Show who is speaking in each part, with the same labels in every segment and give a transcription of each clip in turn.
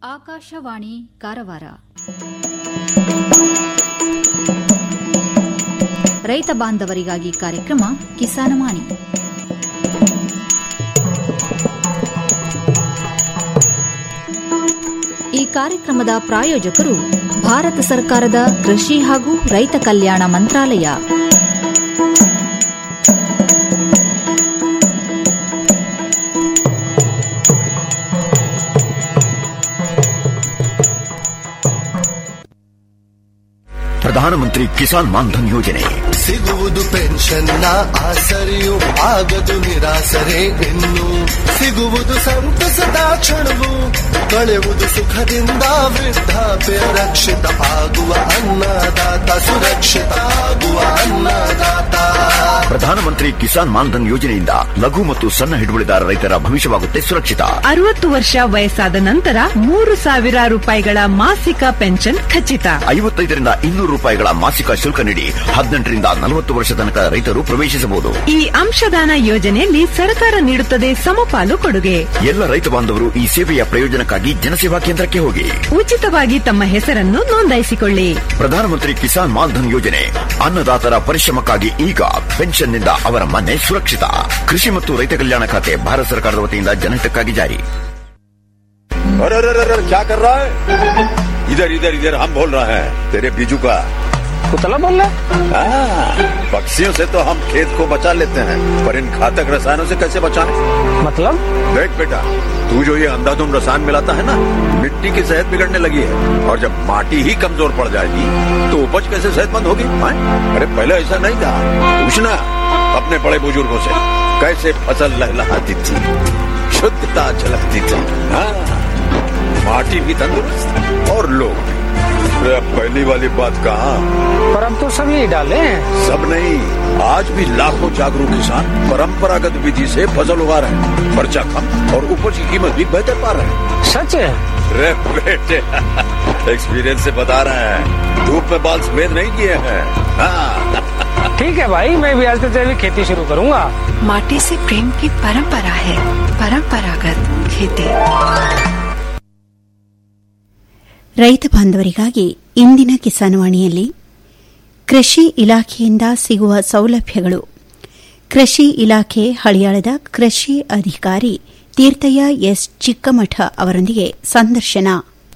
Speaker 1: ಆಕಾಶವಾಣಿ ಕಾರವಾರ ರೈತ ಬಾಂಧವರಿಗಾಗಿ ಕಾರ್ಯಕ್ರಮ ಕಿಸಾನವಾಣಿ ಈ ಕಾರ್ಯಕ್ರಮದ ಪ್ರಾಯೋಜಕರು ಭಾರತ ಸರ್ಕಾರದ ಕೃಷಿ ಹಾಗೂ ರೈತ ಕಲ್ಯಾಣ ಮಂತ್ರಾಲಯ
Speaker 2: ಪ್ರಧಾನಮಂತ್ರಿ ಕಿಸಾನ್ ಮಾನ್ಧನ್ ಯೋಜನೆ
Speaker 3: ಸಿಗುವುದು ಪೆನ್ಷನ್ನ ಆಸರೆಯು ಆಗದು ನಿರಾಸರೆ ಇನ್ನು ಸಿಗುವುದು ಸಂತಸದ ಕ್ಷಣವು ಕಳೆಯುವುದು ಸುಖದಿಂದ ವೃದ್ಧಾಪ್ಯ ರಕ್ಷಿತ ಆಗುವ ಅನ್ನದಾತ ಸುರಕ್ಷಿತ ಆಗುವ ಅನ್ನದಾತ
Speaker 2: ಪ್ರಧಾನಮಂತ್ರಿ ಕಿಸಾನ್ ಮಾನ್ಧನ್ ಯೋಜನೆಯಿಂದ ಲಘು ಮತ್ತು ಸಣ್ಣ ಹಿಡುವಳಿದಾರ ರೈತರ ಭವಿಷ್ಯವಾಗುತ್ತೆ ಸುರಕ್ಷಿತ
Speaker 4: ಅರವತ್ತು ವರ್ಷ ವಯಸ್ಸಾದ ನಂತರ ಮೂರು ಸಾವಿರ ರೂಪಾಯಿಗಳ ಮಾಸಿಕ ಪೆನ್ಷನ್ ಖಚಿತ
Speaker 2: ಐವತ್ತೈದರಿಂದ ಇನ್ನೂರು ರೂಪಾಯಿಗಳ ಮಾಸಿಕ ಶುಲ್ಕ ನೀಡಿ ಹದಿನೆಂಟರಿಂದ ನಲವತ್ತು ವರ್ಷ ತನಕ ರೈತರು ಪ್ರವೇಶಿಸಬಹುದು
Speaker 4: ಈ ಅಂಶದಾನ ಯೋಜನೆಯಲ್ಲಿ ಸರ್ಕಾರ ನೀಡುತ್ತದೆ ಸಮಪಾಲು ಕೊಡುಗೆ
Speaker 2: ಎಲ್ಲ ರೈತ ಬಾಂಧವರು ಈ ಸೇವೆಯ ಪ್ರಯೋಜನಕ್ಕಾಗಿ ಜನಸೇವಾ ಕೇಂದ್ರಕ್ಕೆ ಹೋಗಿ
Speaker 4: ಉಚಿತವಾಗಿ ತಮ್ಮ ಹೆಸರನ್ನು ನೋಂದಾಯಿಸಿಕೊಳ್ಳಿ
Speaker 2: ಪ್ರಧಾನಮಂತ್ರಿ ಕಿಸಾನ್ ಮಾನ್ಧನ್ ಯೋಜನೆ ಅನ್ನದಾತರ ಪರಿಶ್ರಮಕ್ಕಾಗಿ ಈಗ ಪೆನ್ಷನ್ನಿಂದ ಅವರ ಮನೆ ಸುರಕ್ಷಿತ ಕೃಷಿ ಮತ್ತು ರೈತ ಕಲ್ಯಾಣ ಖಾತೆ ಭಾರತ ಸರ್ಕಾರದ ವತಿಯಿಂದ ಜನಹಿತಕ್ಕಾಗಿ ಜಾರಿ
Speaker 5: अरे अरे अरे अरे, क्या कर रहा है इधर इधर इधर हम बोल रहे हैं तेरे बीजू का
Speaker 6: पुतला बोल रहा
Speaker 5: हाँ, पक्षियों से तो हम खेत को बचा लेते हैं पर इन घातक रसायनों से कैसे बचाएं?
Speaker 6: मतलब
Speaker 5: देख बेटा तू जो ये अंधाधुंध रसायन मिलाता है ना मिट्टी की सेहत बिगड़ने लगी है और जब माटी ही कमजोर पड़ जाएगी तो उपज कैसे सेहतमंद होगी हाँ? अरे पहले ऐसा नहीं था पूछना अपने बड़े बुजुर्गों से कैसे फसल लहलहाती थी शुद्धता झलकती थी हाँ माटी भी तंदुरुस्त और लोग भी अरे अब पहली वाली बात कहा
Speaker 6: पर अब तो सब यही डाले हैं
Speaker 5: सब नहीं आज भी लाखों जागरूक किसान परंपरागत विधि से फसल उगा रहे हैं खर्चा कम और उपज की कीमत भी बेहतर पा रहे हैं
Speaker 6: सच है
Speaker 5: रे बेटे एक्सपीरियंस से बता रहे हैं धूप में बाल सफेद नहीं किए हैं हाँ
Speaker 6: ठीक है भाई मैं भी आज से जैविक खेती शुरू करूंगा
Speaker 4: माटी से प्रेम की परंपरा है परंपरागत खेती
Speaker 7: ರೈತ ಬಾಂಧವರಿಗಾಗಿ ಇಂದಿನ ಕಿಸಾನವಾಣಿಯಲ್ಲಿ ಕೃಷಿ ಇಲಾಖೆಯಿಂದ ಸಿಗುವ ಸೌಲಭ್ಯಗಳು ಕೃಷಿ ಇಲಾಖೆ ಹಳಿಯಾಳದ ಕೃಷಿ ಅಧಿಕಾರಿ ತೀರ್ಥಯ್ಯ ಎಸ್ ಚಿಕ್ಕಮಠ ಅವರೊಂದಿಗೆ ಸಂದರ್ಶನ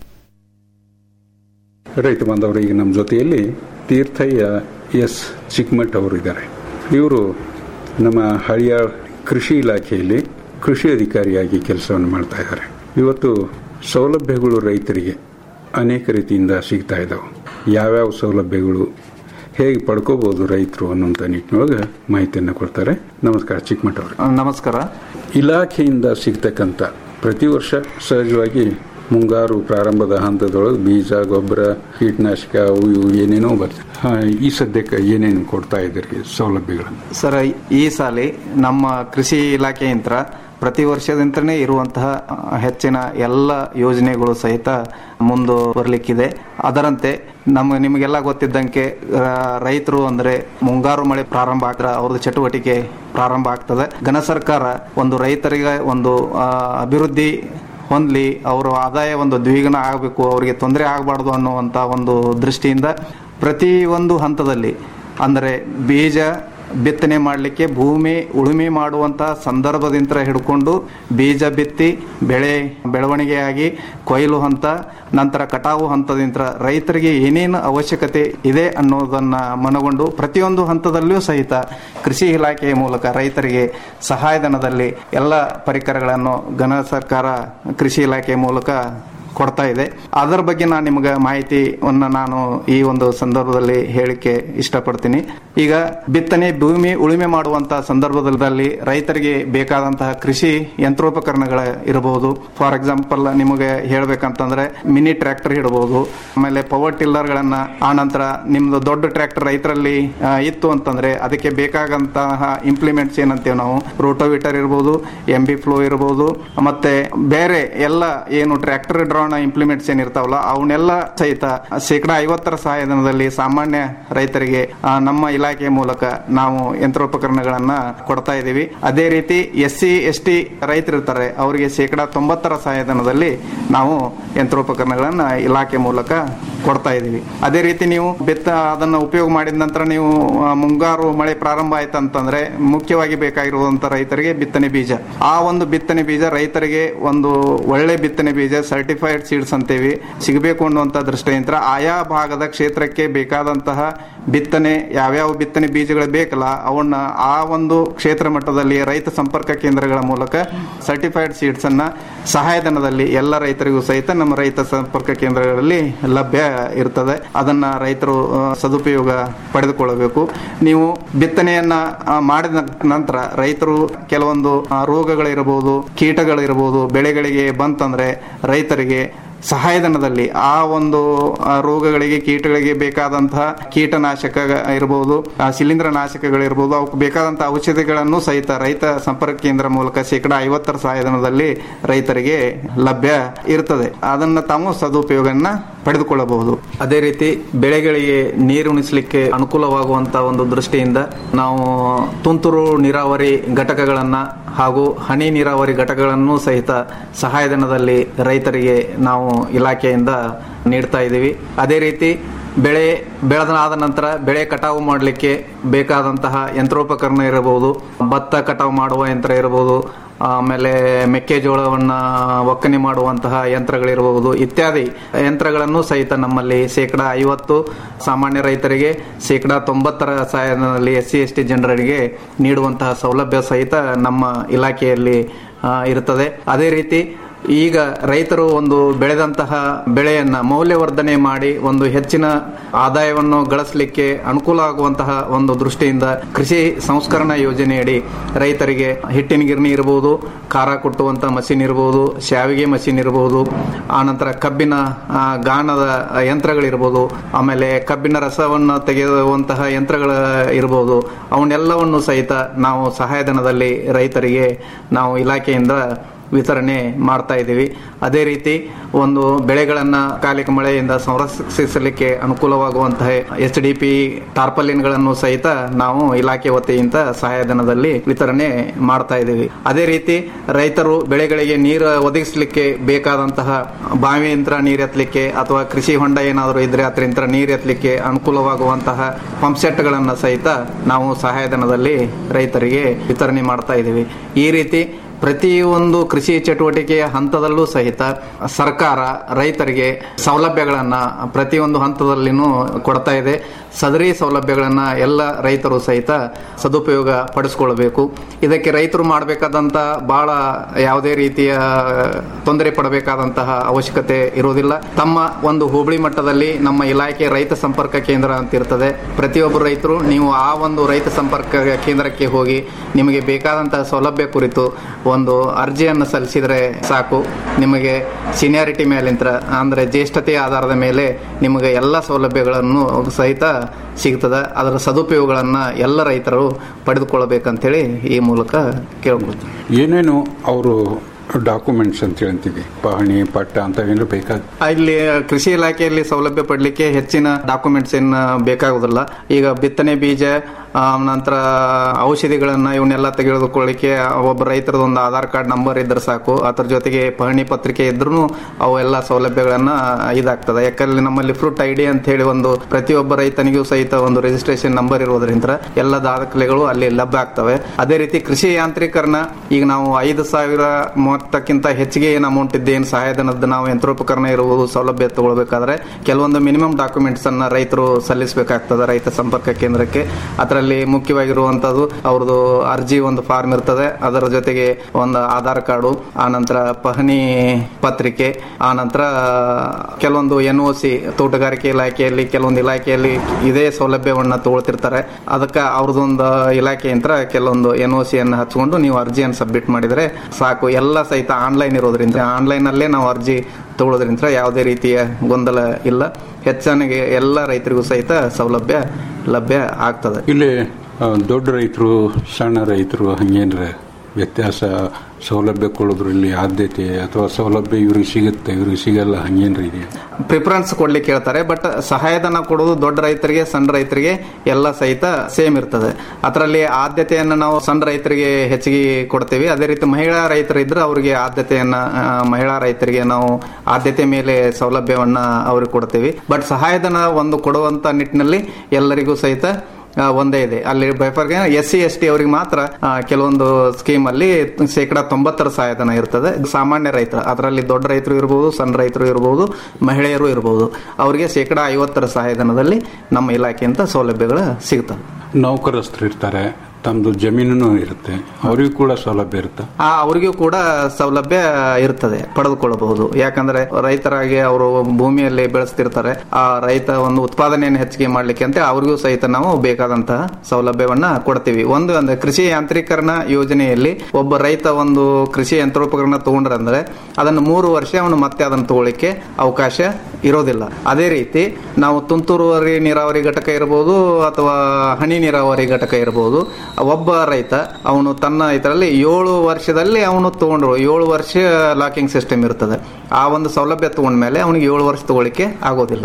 Speaker 8: ರೈತ ಬಾಂಧವರು ಈಗ ನಮ್ಮ ಜೊತೆಯಲ್ಲಿ ತೀರ್ಥಯ್ಯ ಎಸ್ ಚಿಕ್ಕಮಠ್ ಅವರು ಇದ್ದಾರೆ ಇವರು ನಮ್ಮ ಹಳಿಯ ಕೃಷಿ ಇಲಾಖೆಯಲ್ಲಿ ಕೃಷಿ ಅಧಿಕಾರಿಯಾಗಿ ಕೆಲಸವನ್ನು ಮಾಡ್ತಾ ಇದ್ದಾರೆ ಇವತ್ತು ಸೌಲಭ್ಯಗಳು ರೈತರಿಗೆ ಅನೇಕ ರೀತಿಯಿಂದ ಸಿಗ್ತಾ ಇದ್ದಾವೆ ಯಾವ್ಯಾವ ಸೌಲಭ್ಯಗಳು ಹೇಗೆ ಪಡ್ಕೋಬಹುದು ರೈತರು ಅನ್ನುವಂಥ ನಿಟ್ಟಿನೊಳಗೆ ಮಾಹಿತಿಯನ್ನು ಕೊಡ್ತಾರೆ ನಮಸ್ಕಾರ ಚಿಕ್ಕಮಠ ಅವರು
Speaker 9: ನಮಸ್ಕಾರ
Speaker 8: ಇಲಾಖೆಯಿಂದ ಸಿಗ್ತಕ್ಕಂಥ ಪ್ರತಿ ವರ್ಷ ಸಹಜವಾಗಿ ಮುಂಗಾರು ಪ್ರಾರಂಭದ ಹಂತದೊಳಗೆ ಬೀಜ ಗೊಬ್ಬರ ಕೀಟನಾಶಕ ಅವು ಇವು ಏನೇನೋ ಬರ್ತದೆ ಹಾ, ಈ ಸದ್ಯಕ್ಕೆ ಏನೇನು ಕೊಡ್ತಾ ಇದ್ದೀರಿ ಸೌಲಭ್ಯಗಳು
Speaker 9: ಸರ್ ಈ ಸಾಲಿ ನಮ್ಮ ಕೃಷಿ ಇಲಾಖೆಯಿಂದ ಪ್ರತಿ ವರ್ಷದಿಂದನೇ ಇರುವಂತಹ ಆ, ಹೆಚ್ಚಿನ ಎಲ್ಲ ಯೋಜನೆಗಳು ಸಹಿತ ಮುಂದೆ ಬರಲಿಕ್ಕಿದೆ ಅದರಂತೆ ನಮ್ಮ ನಿಮಗೆಲ್ಲ ಗೊತ್ತಿದ್ದಂಗೆ ಆ, ರೈತರು ಅಂದ್ರೆ ಮುಂಗಾರು ಮಳೆ ಪ್ರಾರಂಭ ಆಗ್ತಾರೆ ಅವ್ರದ್ದು ಚಟುವಟಿಕೆ ಪ್ರಾರಂಭ ಆಗ್ತದೆ ಘನ ಸರ್ಕಾರ ಒಂದು ರೈತರಿಗೆ ಒಂದು ಆ, ಅಭಿವೃದ್ಧಿ ಹೊಂದಲಿ ಅವರ ಆದಾಯ ಒಂದು ದ್ವಿಗುಣ ಆಗಬೇಕು ಅವರಿಗೆ ತೊಂದರೆ ಆಗಬಾರ್ದು ಅನ್ನುವಂಥ ಒಂದು ದೃಷ್ಟಿಯಿಂದ ಪ್ರತಿ ಒಂದು ಹಂತದಲ್ಲಿ ಅಂದರೆ ಬೀಜ ಬಿತ್ತನೆ ಮಾಡಲಿಕ್ಕೆ ಭೂಮಿ ಉಳುಮೆ ಮಾಡುವಂಥ ಸಂದರ್ಭದಿಂದ ಹಿಡ್ಕೊಂಡು ಬೀಜ ಬಿತ್ತಿ ಬೆಳೆ ಬೆಳವಣಿಗೆಯಾಗಿ ಕೊಯ್ಲು ಹಂತ ನಂತರ ಕಟಾವು ಹಂತದಿಂದ ರೈತರಿಗೆ ಏನೇನು ಅವಶ್ಯಕತೆ ಇದೆ ಅನ್ನೋದನ್ನ ಮನಗೊಂಡು ಪ್ರತಿಯೊಂದು ಹಂತದಲ್ಲಿಯೂ ಸಹಿತ ಕೃಷಿ ಇಲಾಖೆಯ ಮೂಲಕ ರೈತರಿಗೆ ಸಹಾಯಧನದಲ್ಲಿ ಎಲ್ಲ ಪರಿಕರಗಳನ್ನು ಘನ ಸರ್ಕಾರ ಕೃಷಿ ಇಲಾಖೆಯ ಮೂಲಕ ಕೊಡ್ತಾ ಇದೆ ಅದರ ಬಗ್ಗೆ ನಾನು ನಿಮಗೆ ಮಾಹಿತಿಯನ್ನ ನಾನು ಈ ಒಂದು ಸಂದರ್ಭದಲ್ಲಿ ಹೇಳಿಕೆ ಇಷ್ಟಪಡ್ತೀನಿ ಈಗ ಬಿತ್ತನೆ ಭೂಮಿ ಉಳುಮೆ ಮಾಡುವಂತಹ ಸಂದರ್ಭದಲ್ಲಿ ರೈತರಿಗೆ ಬೇಕಾದಂತಹ ಕೃಷಿ ಯಂತ್ರೋಪಕರಣಗಳ ಇರಬಹುದು ಫಾರ್ ಎಕ್ಸಾಂಪಲ್ ನಿಮಗೆ ಹೇಳ್ಬೇಕಂತಂದ್ರೆ ಮಿನಿ ಟ್ರ್ಯಾಕ್ಟರ್ ಇಡಬಹುದು ಆಮೇಲೆ ಪವರ್ ಟಿಲ್ಲರ್ ಗಳನ್ನ ಆ ನಂತರ ನಿಮ್ದು ದೊಡ್ಡ ಟ್ರ್ಯಾಕ್ಟರ್ ರೈತರಲ್ಲಿ ಆ, ಇತ್ತು ಅಂತಂದ್ರೆ ಅದಕ್ಕೆ ಬೇಕಾದಂತಹ ಇಂಪ್ಲಿಮೆಂಟ್ಸ್ ಏನಂತೀವಿ ನಾವು ರೋಟೋವಿಟರ್ ಇರಬಹುದು ಎಂ ಬಿ ಫ್ಲೋ ಇರಬಹುದು ಮತ್ತೆ ಬೇರೆ ಎಲ್ಲ ಏನು ಟ್ರ್ಯಾಕ್ಟರ್ ಡ್ರಮ್ ಯಂತ್ರೋಪಕರಣ ಇಂಪ್ಲಿಮೆಂಟ್ಸ್ ಏನಿರ್ತಾವಲ್ಲ ಅವನ್ನೆಲ್ಲ ಸಹಿತ ಶೇಕಡಾ ಐವತ್ತರ ಸಹಾಯಧನದಲ್ಲಿ ಸಾಮಾನ್ಯ ರೈತರಿಗೆ ಆ, ನಮ್ಮ ಇಲಾಖೆ ಮೂಲಕ ನಾವು ಯಂತ್ರೋಪಕರಣಗಳನ್ನ ಕೊಡ್ತಾ ಇದ್ದೀವಿ ಅದೇ ರೀತಿ ಎಸ್ ಸಿ ಎಸ್ ಟಿ ರೈತರಿರ್ತಾರೆ ಅವರಿಗೆ ಶೇಕಡಾ ತೊಂಬತ್ತರ ಸಹಾಯಧನದಲ್ಲಿ ನಾವು ಯಂತ್ರೋಪಕರಣಗಳನ್ನ ಇಲಾಖೆ ಮೂಲಕ ಕೊಡ್ತಾ ಇದ್ದೀವಿ ಅದೇ ರೀತಿ ನೀವು ಬಿತ್ತ ಅದನ್ನ ಉಪಯೋಗ ಮಾಡಿದ ನಂತರ ನೀವು ಆ, ಮುಂಗಾರು ಮಳೆ ಪ್ರಾರಂಭ ಆಯ್ತಂತಂದ್ರೆ ಮುಖ್ಯವಾಗಿ ಬೇಕಾಗಿರುವಂತ ರೈತರಿಗೆ ಬಿತ್ತನೆ ಬೀಜ ಆ ಒಂದು ಬಿತ್ತನೆ ಬೀಜ ರೈತರಿಗೆ ಒಂದು ಒಳ್ಳೆ ಬಿತ್ತನೆ ಬೀಜ ಸರ್ಟಿಫೈಡ್ ಸೀಡ್ಸ್ ಅಂತೇವಿ ಸಿಗಬೇಕು ಅನ್ನುವಂತ ದೃಷ್ಟಿಯಿಂದ ಆಯಾ ಭಾಗದ ಕ್ಷೇತ್ರಕ್ಕೆ ಬೇಕಾದಂತಹ ಬಿತ್ತನೆ ಯಾವ್ಯಾವ ಬಿತ್ತನೆ ಬೀಜಗಳು ಬೇಕಲ್ಲ ಅವನ್ನ ಆ ಒಂದು ಕ್ಷೇತ್ರ ಮಟ್ಟದಲ್ಲಿ ರೈತ ಸಂಪರ್ಕ ಕೇಂದ್ರಗಳ ಮೂಲಕ ಸರ್ಟಿಫೈಡ್ ಸೀಡ್ಸ್ ಅನ್ನ ಸಹಾಯಧನದಲ್ಲಿ ಎಲ್ಲ ರೈತರಿಗೂ ಸಹಿತ ನಮ್ಮ ರೈತ ಸಂಪರ್ಕ ಕೇಂದ್ರಗಳಲ್ಲಿ ಲಭ್ಯ ಇರ್ತದೆ ಅದನ್ನ ರೈತರು ಆ, ಸದುಪಯೋಗ ಪಡೆದುಕೊಳ್ಳಬೇಕು ನೀವು ಬಿತ್ತನೆಯನ್ನ ಆ, ಮಾಡಿದ ನಂತರ ರೈತರು ಕೆಲವೊಂದು ಆ, ರೋಗಗಳಿರಬಹುದು ಕೀಟಗಳಿರಬಹುದು ಬೆಳೆಗಳಿಗೆ ಬಂತಂದ್ರೆ ರೈತರಿಗೆ ಸಹಾಯಧನದಲ್ಲಿ ಆ ಒಂದು ಆ, ರೋಗಗಳಿಗೆ ಕೀಟಗಳಿಗೆ ಬೇಕಾದಂತಹ ಕೀಟನಾಶಕ ಇರಬಹುದು ಆ, ಶಿಲೀಂಧ್ರ ನಾಶಕಗಳಿರ್ಬೋದು ಅವಕ್ಕೆ ಬೇಕಾದಂತಹ ಔಷಧಿಗಳನ್ನು ಸಹಿತ ರೈತ ಸಂಪರ್ಕ ಕೇಂದ್ರ ಮೂಲಕ ಶೇಕಡಾ ಐವತ್ತರ ಸಹಾಯಧನದಲ್ಲಿ ರೈತರಿಗೆ ಲಭ್ಯ ಇರ್ತದೆ ಅದನ್ನ ತಾವು ಸದುಪಯೋಗನ ಪಡೆದುಕೊಳ್ಳಬಹುದು ಅದೇ ರೀತಿ ಬೆಳೆಗಳಿಗೆ ನೀರುಣಿಸಲಿಕ್ಕೆ ಅನುಕೂಲವಾಗುವಂತ ಒಂದು ದೃಷ್ಟಿಯಿಂದ ನಾವು ತುಂತುರು ನೀರಾವರಿ ಘಟಕಗಳನ್ನ ಹಾಗೂ ಹನಿ ನೀರಾವರಿ ಘಟಕಗಳನ್ನು ಸಹಿತ ಸಹಾಯಧನದಲ್ಲಿ ರೈತರಿಗೆ ನಾವು ಇಲಾಖೆಯಿಂದ ನೀಡ್ತಾ ಇದ್ದೀವಿ ಅದೇ ರೀತಿ ಬೆಳೆ ಬೆಳೆದಾದ ನಂತರ ಬೆಳೆ ಕಟಾವು ಮಾಡಲಿಕ್ಕೆ ಬೇಕಾದಂತಹ ಯಂತ್ರೋಪಕರಣ ಇರಬಹುದು ಭತ್ತ ಕಟಾವು ಮಾಡುವ ಯಂತ್ರ ಇರಬಹುದು ಆಮೇಲೆ ಮೆಕ್ಕೆಜೋಳವನ್ನ ಒಕ್ಕಣೆ ಮಾಡುವಂತಹ ಯಂತ್ರಗಳಿರಬಹುದು ಇತ್ಯಾದಿ ಯಂತ್ರಗಳನ್ನು ಸಹಿತ ನಮ್ಮಲ್ಲಿ ಶೇಕಡಾ ಐವತ್ತು ಸಾಮಾನ್ಯ ರೈತರಿಗೆ ಶೇಕಡಾ ತೊಂಬತ್ತರ ಸಹಾಯಧನದಲ್ಲಿ ಎಸ್ ಸಿ ಎಸ್ ಟಿ ಜನರಿಗೆ ನೀಡುವಂತಹ ಸೌಲಭ್ಯ ಸಹಿತ ನಮ್ಮ ಇಲಾಖೆಯಲ್ಲಿ ಆ, ಇರುತ್ತದೆ ಅದೇ ರೀತಿ ಈಗ ರೈತರು ಒಂದು ಬೆಳೆದಂತಹ ಬೆಳೆಯನ್ನ ಮೌಲ್ಯವರ್ಧನೆ ಮಾಡಿ ಒಂದು ಹೆಚ್ಚಿನ ಆದಾಯವನ್ನು ಗಳಿಸಲಿಕ್ಕೆ ಅನುಕೂಲ ಆಗುವಂತಹ ಒಂದು ದೃಷ್ಟಿಯಿಂದ ಕೃಷಿ ಸಂಸ್ಕರಣಾ ಯೋಜನೆಯಡಿ ರೈತರಿಗೆ ಹಿಟ್ಟಿನ ಗಿರಣಿ ಇರಬಹುದು ಖಾರ ಕುಟ್ಟುವಂತ ಮಷಿನ್ ಇರಬಹುದು ಶಾವಿಗೆ ಮಷಿನ್ ಇರಬಹುದು ಆನಂತರ ಕಬ್ಬಿನ ಆ, ಗಾಣದ ಯಂತ್ರಗಳಿರ್ಬೋದು ಆಮೇಲೆ ಕಬ್ಬಿನ ರಸವನ್ನು ತೆಗೆಯುವಂತಹ ಯಂತ್ರಗಳ ಇರಬಹುದು ಅವನ್ನೆಲ್ಲವನ್ನು ಸಹಿತ ನಾವು ಸಹಾಯಧನದಲ್ಲಿ ರೈತರಿಗೆ ನಾವು ಇಲಾಖೆಯಿಂದ ವಿತರಣೆ ಮಾಡ್ತಾ ಇದ್ದೀವಿ ಅದೇ ರೀತಿ ಒಂದು ಬೆಳೆಗಳನ್ನ ಕಾಲಿಕ ಮಳೆಯಿಂದ ಸಂರಕ್ಷಿಸಲಿಕ್ಕೆ ಅನುಕೂಲವಾಗುವಂತಹ ಎಚ್ ಡಿ ಪಿ ಟಾರ್ಪಲಿನ್ಗಳನ್ನು ಸಹಿತ ನಾವು ಇಲಾಖೆ ವತಿಯಿಂದ ಸಹಾಯಧನದಲ್ಲಿ ವಿತರಣೆ ಮಾಡ್ತಾ ಇದ್ದೀವಿ ಅದೇ ರೀತಿ ರೈತರು ಬೆಳೆಗಳಿಗೆ ನೀರು ಒದಗಿಸಲಿಕ್ಕೆ ಬೇಕಾದಂತಹ ಬಾವಿಯಂತ್ರ ನೀರು ಎತ್ತಲಿಕ್ಕೆ ಅಥವಾ ಕೃಷಿ ಹೊಂಡ ಏನಾದರೂ ಇದ್ರೆ ಅದರಿಂದ ನೀರು ಎತ್ತಲಿಕ್ಕೆ ಅನುಕೂಲವಾಗುವಂತಹ ಪಂಪ್ ಸೆಟ್ಗಳನ್ನು ಸಹಿತ ನಾವು ಸಹಾಯಧನದಲ್ಲಿ ರೈತರಿಗೆ ವಿತರಣೆ ಮಾಡ್ತಾ ಇದ್ದೀವಿ ಈ ರೀತಿ ಪ್ರತಿಯೊಂದು ಕೃಷಿ ಚಟುವಟಿಕೆಯ ಹಂತದಲ್ಲೂ ಸಹಿತ ಸರ್ಕಾರ ರೈತರಿಗೆ ಸೌಲಭ್ಯಗಳನ್ನ ಪ್ರತಿಯೊಂದು ಹಂತದಲ್ಲಿನೂ ಕೊಡ್ತಾ ಇದೆ ಸದರಿ ಸೌಲಭ್ಯಗಳನ್ನ ಎಲ್ಲ ರೈತರು ಸಹಿತ ಸದುಪಯೋಗ ಪಡಿಸ್ಕೊಳ್ಬೇಕು ಇದಕ್ಕೆ ರೈತರು ಮಾಡಬೇಕಾದಂತ ಬಹಳ ಯಾವುದೇ ರೀತಿಯ ತೊಂದರೆ ಪಡಬೇಕಾದಂತಹ ಅವಶ್ಯಕತೆ ಇರುವುದಿಲ್ಲ ತಮ್ಮ ಒಂದು ಹೋಬಳಿ ಮಟ್ಟದಲ್ಲಿ ನಮ್ಮ ಇಲಾಖೆ ರೈತ ಸಂಪರ್ಕ ಕೇಂದ್ರ ಅಂತ ಇರ್ತದೆ ಪ್ರತಿಯೊಬ್ಬರು ರೈತರು ನೀವು ಆ ಒಂದು ರೈತ ಸಂಪರ್ಕ ಕೇಂದ್ರಕ್ಕೆ ಹೋಗಿ ನಿಮಗೆ ಬೇಕಾದಂತಹ ಸೌಲಭ್ಯ ಕುರಿತು ಒಂದು ಅರ್ಜಿಯನ್ನು ಸಲ್ಲಿಸಿದರೆ ಸಾಕು ನಿಮಗೆ ಸೀನಿಯಾರಿಟಿ ಮೇಲಿಂತ ಅಂದ್ರೆ ಜ್ಯೇಷ್ಠತೆಯ ಆಧಾರದ ಮೇಲೆ ನಿಮಗೆ ಎಲ್ಲ ಸೌಲಭ್ಯಗಳನ್ನು ಸಹಿತ ಸಿಗ್ತದೆ ಅದರ ಸದುಪಯೋಗಗಳನ್ನ ಎಲ್ಲ ರೈತರು ಪಡೆದುಕೊಳ್ಳಬೇಕಂತೇಳಿ ಈ ಮೂಲಕ ಕೇಳ್ಕೊಳ್ತೀನಿ
Speaker 8: ಏನೇನು ಅವರು ಡಾಕ್ಯುಮೆಂಟ್ಸ್ ಅಂತ ಹೇಳ್ತೀವಿ ಪಹಣಿ ಪಟ್ಟ ಅಂತ ಏನಾದ್ರು ಬೇಕಾದ
Speaker 9: ಇಲ್ಲಿ ಕೃಷಿ ಇಲಾಖೆಯಲ್ಲಿ ಸೌಲಭ್ಯ ಪಡಲಿಕ್ಕೆ ಹೆಚ್ಚಿನ ಡಾಕ್ಯುಮೆಂಟ್ಸ್ ಏನು ಬೇಕಾಗುದಿಲ್ಲ ಈಗ ಬಿತ್ತನೆ ಬೀಜ ಆ, ನಂತರ ಔಷಧಿಗಳನ್ನ ಇವನ್ನೆಲ್ಲ ತೆಗೆದುಕೊಳ್ಳಿಕ್ಕೆ ಒಬ್ಬ ರೈತರದ ಒಂದು ಆಧಾರ್ ಕಾರ್ಡ್ ನಂಬರ್ ಇದ್ರೆ ಸಾಕು ಅದ್ರ ಜೊತೆಗೆ ಪಹಣಿ ಪತ್ರಿಕೆ ಇದ್ರೂ ಅವೆಲ್ಲ ಸೌಲಭ್ಯಗಳನ್ನ ಇದಾಗ್ತದೆ ಯಾಕಂದ್ರೆ ನಮ್ಮಲ್ಲಿ ಫ್ರೂಟ್ ಐಡಿ ಅಂತ ಹೇಳಿ ಒಂದು ಪ್ರತಿಯೊಬ್ಬ ರೈತನಿಗೂ ಸಹಿತ ಒಂದು ರಿಜಿಸ್ಟ್ರೇಷನ್ ನಂಬರ್ ಇರೋದ್ರಿಂದ ಎಲ್ಲ ದಾಖಲೆಗಳು ಅಲ್ಲಿ ಲಭ್ಯ ಆಗ್ತವೆ ಅದೇ ರೀತಿ ಕೃಷಿ ಯಾಂತ್ರೀಕರಣ ಈಗ ನಾವು ಐದು ಸಾವಿರ ಮೊತ್ತಕ್ಕಿಂತ ಹೆಚ್ಚಿಗೆ ಏನು ಅಮೌಂಟ್ ಇದ್ದ ಏನು ಸಹಾಯಧನದ ನಾವು ಯಂತ್ರೋಪಕರಣ ಇರುವುದು ಸೌಲಭ್ಯ ತಗೊಳ್ಬೇಕಾದ್ರೆ ಕೆಲವೊಂದು ಮಿನಿಮಮ್ ಡಾಕ್ಯುಮೆಂಟ್ಸ್ ಅನ್ನ ರೈತರು ಸಲ್ಲಿಸಬೇಕಾಗ್ತದೆ ರೈತ ಸಂಪರ್ಕ ಕೇಂದ್ರಕ್ಕೆ ಅದರಲ್ಲಿ ಮುಖ್ಯವಾಗಿರುವಂತದ್ದು ಅವ್ರದ್ದು ಅರ್ಜಿ ಒಂದು ಫಾರ್ಮ್ ಇರ್ತದೆ ಅದರ ಜೊತೆಗೆ ಒಂದು ಆಧಾರ್ ಕಾರ್ಡು ಆನಂತರ ಪಹಣಿ ಪತ್ರಿಕೆ ಆನಂತರ ಕೆಲವೊಂದು ಎನ್ ಒ ಸಿ ತೋಟಗಾರಿಕೆ ಇಲಾಖೆಯಲ್ಲಿ ಕೆಲವೊಂದು ಇಲಾಖೆಯಲ್ಲಿ ಇದೇ ಸೌಲಭ್ಯವನ್ನ ತಗೊಳ್ತಿರ್ತಾರೆ ಅದಕ್ಕೆ ಅವ್ರದ್ದೊಂದು ಇಲಾಖೆಯಂತ್ರ ಕೆಲವೊಂದು ಎನ್ ಒ ಸಿ ಅನ್ನು ಹಚ್ಕೊಂಡು ನೀವು ಅರ್ಜಿಯನ್ನು ಸಬ್ಮಿಟ್ ಮಾಡಿದ್ರೆ ಸಾಕು ಎಲ್ಲ ಸಹಿತ ಆನ್ಲೈನ್ ಇರೋದ್ರಿಂದ ಆನ್ಲೈನ್ ಅಲ್ಲೇ ನಾವು ಅರ್ಜಿ ತಗೊಳ್ಳೋದ್ರಿಂದ ಯಾವುದೇ ರೀತಿಯ ಗೊಂದಲ ಇಲ್ಲ ಹೆಚ್ಚಾನಿಗೆ ಎಲ್ಲ ರೈತರಿಗೂ ಸಹಿತ ಸೌಲಭ್ಯ ಲಭ್ಯ ಆಗ್ತದೆ
Speaker 8: ಇಲ್ಲಿ ಆ, ದೊಡ್ಡ ರೈತರು ಸಣ್ಣ ರೈತರು ಹಂಗೇನ್ರ ವ್ಯತ್ಯಾಸ ಸೌಲಭ್ಯ ಕೊಡೋದ್ರಲ್ಲಿ ಆದ್ಯತೆ ಅಥವಾ ಸೌಲಭ್ಯ ಇವ್ರಿಗೆ ಸಿಗುತ್ತೆ ಇವ್ರಿಗೆ ಸಿಗಲ್ಲ ಹಂಗೇನ್ರಿ ಇದೆಯಾ
Speaker 9: ಪ್ರಿಫರೆನ್ಸ್ ಕೊಡ್ಲಿಕ್ಕೆ ಹೇಳ್ತಾರೆ ಬಟ್ ಸಹಾಯಧನ ಕೊಡೋದು ದೊಡ್ಡ ರೈತರಿಗೆ ಸಣ್ಣ ರೈತರಿಗೆ ಎಲ್ಲ ಸಹಿತ ಸೇಮ್ ಇರ್ತದೆ ಅದರಲ್ಲಿ ಆದ್ಯತೆಯನ್ನು ನಾವು ಸಣ್ಣ ರೈತರಿಗೆ ಹೆಚ್ಚಿಗೆ ಕೊಡ್ತೀವಿ ಅದೇ ರೀತಿ ಮಹಿಳಾ ರೈತರು ಇದ್ರೆ ಅವರಿಗೆ ಆದ್ಯತೆಯನ್ನ ಆ, ಮಹಿಳಾ ರೈತರಿಗೆ ನಾವು ಆದ್ಯತೆ ಮೇಲೆ ಸೌಲಭ್ಯವನ್ನ ಅವ್ರಿಗೆ ಕೊಡ್ತೀವಿ ಬಟ್ ಸಹಾಯಧನ ಒಂದು ಕೊಡುವಂತ ನಿಟ್ಟಿನಲ್ಲಿ ಎಲ್ಲರಿಗೂ ಸಹಿತ ಆ, ಒಂದೇ ಇದೆ ಅಲ್ಲಿ ಬೈಫರ್ಗೆ ಎಸ್ ಸಿ ಎಸ್ ಟಿ ಅವರಿಗೆ ಮಾತ್ರ ಆ, ಕೆಲವೊಂದು ಸ್ಕೀಮ್ ಅಲ್ಲಿ ಶೇಕಡ ತೊಂಬತ್ತರ ಸಹಾಯಧನ ಇರ್ತದೆ ಸಾಮಾನ್ಯ ರೈತರು ಅದರಲ್ಲಿ ದೊಡ್ಡ ರೈತರು ಇರಬಹುದು ಸಣ್ಣ ರೈತರು ಇರಬಹುದು ಮಹಿಳೆಯರು ಇರಬಹುದು ಅವರಿಗೆ ಶೇಕಡ ಐವತ್ತರ ಸಹಾಯಧನದಲ್ಲಿ ನಮ್ಮ ಇಲಾಖೆಯಿಂದ ಸೌಲಭ್ಯಗಳು ಸಿಗ್ತವೆ
Speaker 8: ನೌಕರಸ್ಥರು ಇರ್ತಾರೆ ತಮ್ಮದು ಜಮೀನು ಇರುತ್ತೆ ಅವರಿಗೂ ಕೂಡ ಸೌಲಭ್ಯ ಇರುತ್ತೆ
Speaker 9: ಆ ಅವರಿಗೂ ಕೂಡ ಸೌಲಭ್ಯ ಇರ್ತದೆ ಪಡೆದುಕೊಳ್ಳಬಹುದು ಯಾಕಂದ್ರೆ ರೈತರಾಗಿ ಅವರು ಭೂಮಿಯಲ್ಲಿ ಬೆಳೆಸ್ತಿರ್ತಾರೆ ಆ ರೈತ ಒಂದು ಉತ್ಪಾದನೆಯನ್ನು ಹೆಚ್ಚಿಗೆ ಮಾಡ್ಲಿಕ್ಕೆ ಅಂತ ಅವ್ರಿಗೂ ಸಹಿತ ನಾವು ಬೇಕಾದಂತಹ ಸೌಲಭ್ಯವನ್ನ ಕೊಡ್ತೀವಿ ಒಂದು ಅಂದ್ರೆ ಕೃಷಿ ಯಾಂತ್ರೀಕರಣ ಯೋಜನೆಯಲ್ಲಿ ಒಬ್ಬ ರೈತ ಒಂದು ಕೃಷಿ ಯಂತ್ರೋಪಕರಣ ತಗೊಂಡ್ರಂದ್ರೆ ಅದನ್ನು ಮೂರು ವರ್ಷ ಅವನು ಮತ್ತೆ ಅದನ್ನು ತಗೊಳ್ಳಿಕ್ಕೆ ಅವಕಾಶ ಇರೋದಿಲ್ಲ ಅದೇ ರೀತಿ ನಾವು ತುಂತುರುವರಿ ನೀರಾವರಿ ಘಟಕ ಇರಬಹುದು ಅಥವಾ ಹನಿ ನೀರಾವರಿ ಘಟಕ ಇರಬಹುದು ಒಬ್ಬ ರೈತ ಅವನು ತನ್ನ ಇದರಲ್ಲಿ ಏಳು ವರ್ಷದಲ್ಲಿ ಅವನು ತಗೊಂಡ್ರು ಏಳು ವರ್ಷ ಲಾಕಿಂಗ್ ಸಿಸ್ಟಮ್ ಇರ್ತದೆ ಆ ಒಂದು ಸೌಲಭ್ಯ ತಗೊಂಡ್ಮೇಲೆ ಅವನಿಗೆ ಏಳು ವರ್ಷ ತಗೊಳ್ಳಿಕ್ಕೆ ಆಗೋದಿಲ್ಲ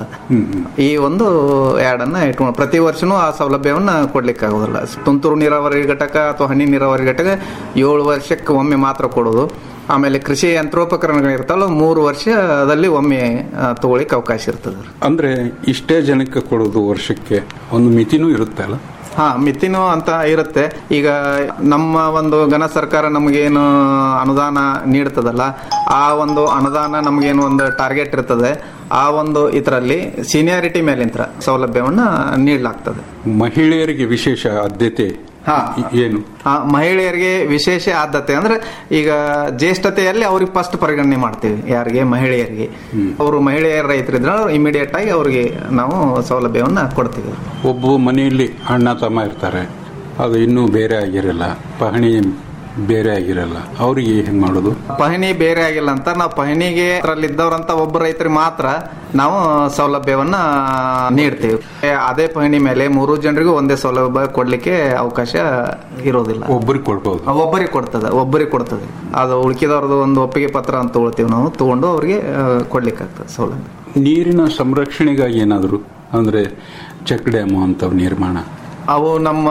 Speaker 9: ಈ ಒಂದು ಆಡ್ ಅನ್ನ ಇಟ್ಕೊಂಡು ಪ್ರತಿ ವರ್ಷನೂ ಆ ಸೌಲಭ್ಯವನ್ನ ಕೊಡ್ಲಿಕ್ಕೆ ಆಗೋದಿಲ್ಲ ತುಂತುರು ನೀರಾವರಿ ಘಟಕ ಅಥವಾ ಹನಿ ನೀರಾವರಿ ಘಟಕ ಏಳು ವರ್ಷಕ್ಕೆ ಒಮ್ಮೆ ಮಾತ್ರ ಕೊಡೋದು ಆಮೇಲೆ ಕೃಷಿ ಯಂತ್ರೋಪಕರಣಗಳು ಇರ್ತಾವಲ್ಲ ಮೂರು ವರ್ಷದಲ್ಲಿ ಒಮ್ಮೆ ಆ, ತಗೊಳ್ಳಿಕ್ಕೆ ಅವಕಾಶ ಇರ್ತದೆ
Speaker 8: ಅಂದ್ರೆ ಇಷ್ಟೇ ಜನಕ್ಕೆ ಕೊಡೋದು ವರ್ಷಕ್ಕೆ ಒಂದು ಮಿತಿನೂ ಇರುತ್ತೆ ಅಲ್ಲ
Speaker 9: ಹಾ ಮಿತಿನೂ ಅಂತ ಇರುತ್ತೆ ಈಗ ನಮ್ಮ ಒಂದು ಘನ ಸರ್ಕಾರ ನಮಗೇನು ಅನುದಾನ ನೀಡ್ತದಲ್ಲ ಆ ಒಂದು ಅನುದಾನ ನಮಗೇನು ಒಂದು ಟಾರ್ಗೆಟ್ ಇರ್ತದೆ ಆ ಒಂದು ಇದರಲ್ಲಿ ಸೀನಿಯಾರಿಟಿ ಮೇಲಿಂತ್ರ ಸೌಲಭ್ಯವನ್ನ ನೀಡಲಾಗ್ತದೆ
Speaker 8: ಮಹಿಳೆಯರಿಗೆ ವಿಶೇಷ ಆದ್ಯತೆ
Speaker 9: ಹಾ.
Speaker 8: ಏನು
Speaker 9: ಆ, ಮಹಿಳೆಯರಿಗೆ ವಿಶೇಷ ಆದ್ಯತೆ ಅಂದ್ರೆ ಈಗ ಜ್ಯೇಷ್ಠತೆಯಲ್ಲಿ ಅವ್ರಿಗೆ ಫಸ್ಟ್ ಪರಿಗಣನೆ ಮಾಡ್ತೀವಿ ಯಾರಿಗೆ ಮಹಿಳೆಯರಿಗೆ ಅವರು ಮಹಿಳೆಯರ ರೈತರಿದ್ರೆ ಇಮಿಡಿಯೇಟ್ ಆಗಿ ಅವ್ರಿಗೆ ನಾವು ಸೌಲಭ್ಯವನ್ನ ಕೊಡ್ತೀವಿ
Speaker 8: ಒಬ್ಬ ಮನೆಯಲ್ಲಿ ಅಣ್ಣ ತಮ್ಮ ಇರ್ತಾರೆ ಅದು ಇನ್ನೂ ಬೇರೆ ಆಗಿರಲ್ಲ ಪಹಣಿ ಬೇರೆ ಆಗಿರಲ್ಲ ಅವರಿಗೆ ಹೆಂಗ್ ಮಾಡೋದು
Speaker 9: ಪಹಣಿ ಬೇರೆ ಆಗಿಲ್ಲ ಅಂತ ನಾವು ಪಹಣಿಗೆ ಅದರಲ್ಲಿ ಇದ್ದವ್ರಂತ ಒಬ್ಬ ರೈತರಿಗೆ ಮಾತ್ರ ನಾವು ಸೌಲಭ್ಯವನ್ನ ನೀಡ್ತೀವಿ ಏ, ಅದೇ ಪಹಣಿ ಮೇಲೆ ಮೂರು ಜನರಿಗೂ ಒಂದೇ ಸೌಲಭ್ಯ ಕೊಡ್ಲಿಕ್ಕೆ ಅವಕಾಶ ಇರೋದಿಲ್ಲ
Speaker 8: ಒಬ್ಬರಿಗೆ ಕೊಡ್ಬೋದು
Speaker 9: ಒಬ್ಬರಿಗೆ ಕೊಡ್ತದೆ ಒಬ್ಬರಿಗೆ ಕೊಡ್ತದೆ ಅದು ಉಳ್ಕಿದವ್ರದ್ದು ಒಂದು ಒಪ್ಪಿಗೆ ಪತ್ರ ಅಂತ ತಗೊಳ್ತೀವಿ ನಾವು ತಗೊಂಡು ಅವ್ರಿಗೆ ಕೊಡ್ಲಿಕ್ಕೆ ಆಗ್ತದೆ ಸೌಲಭ್ಯ
Speaker 8: ನೀರಿನ ಸಂರಕ್ಷಣೆಗಾಗಿ ಏನಾದ್ರು ಅಂದ್ರೆ ಚೆಕ್ ಡ್ಯಾಮು ಅಂತವ್ ನಿರ್ಮಾಣ
Speaker 9: ಅವು ನಮ್ಮ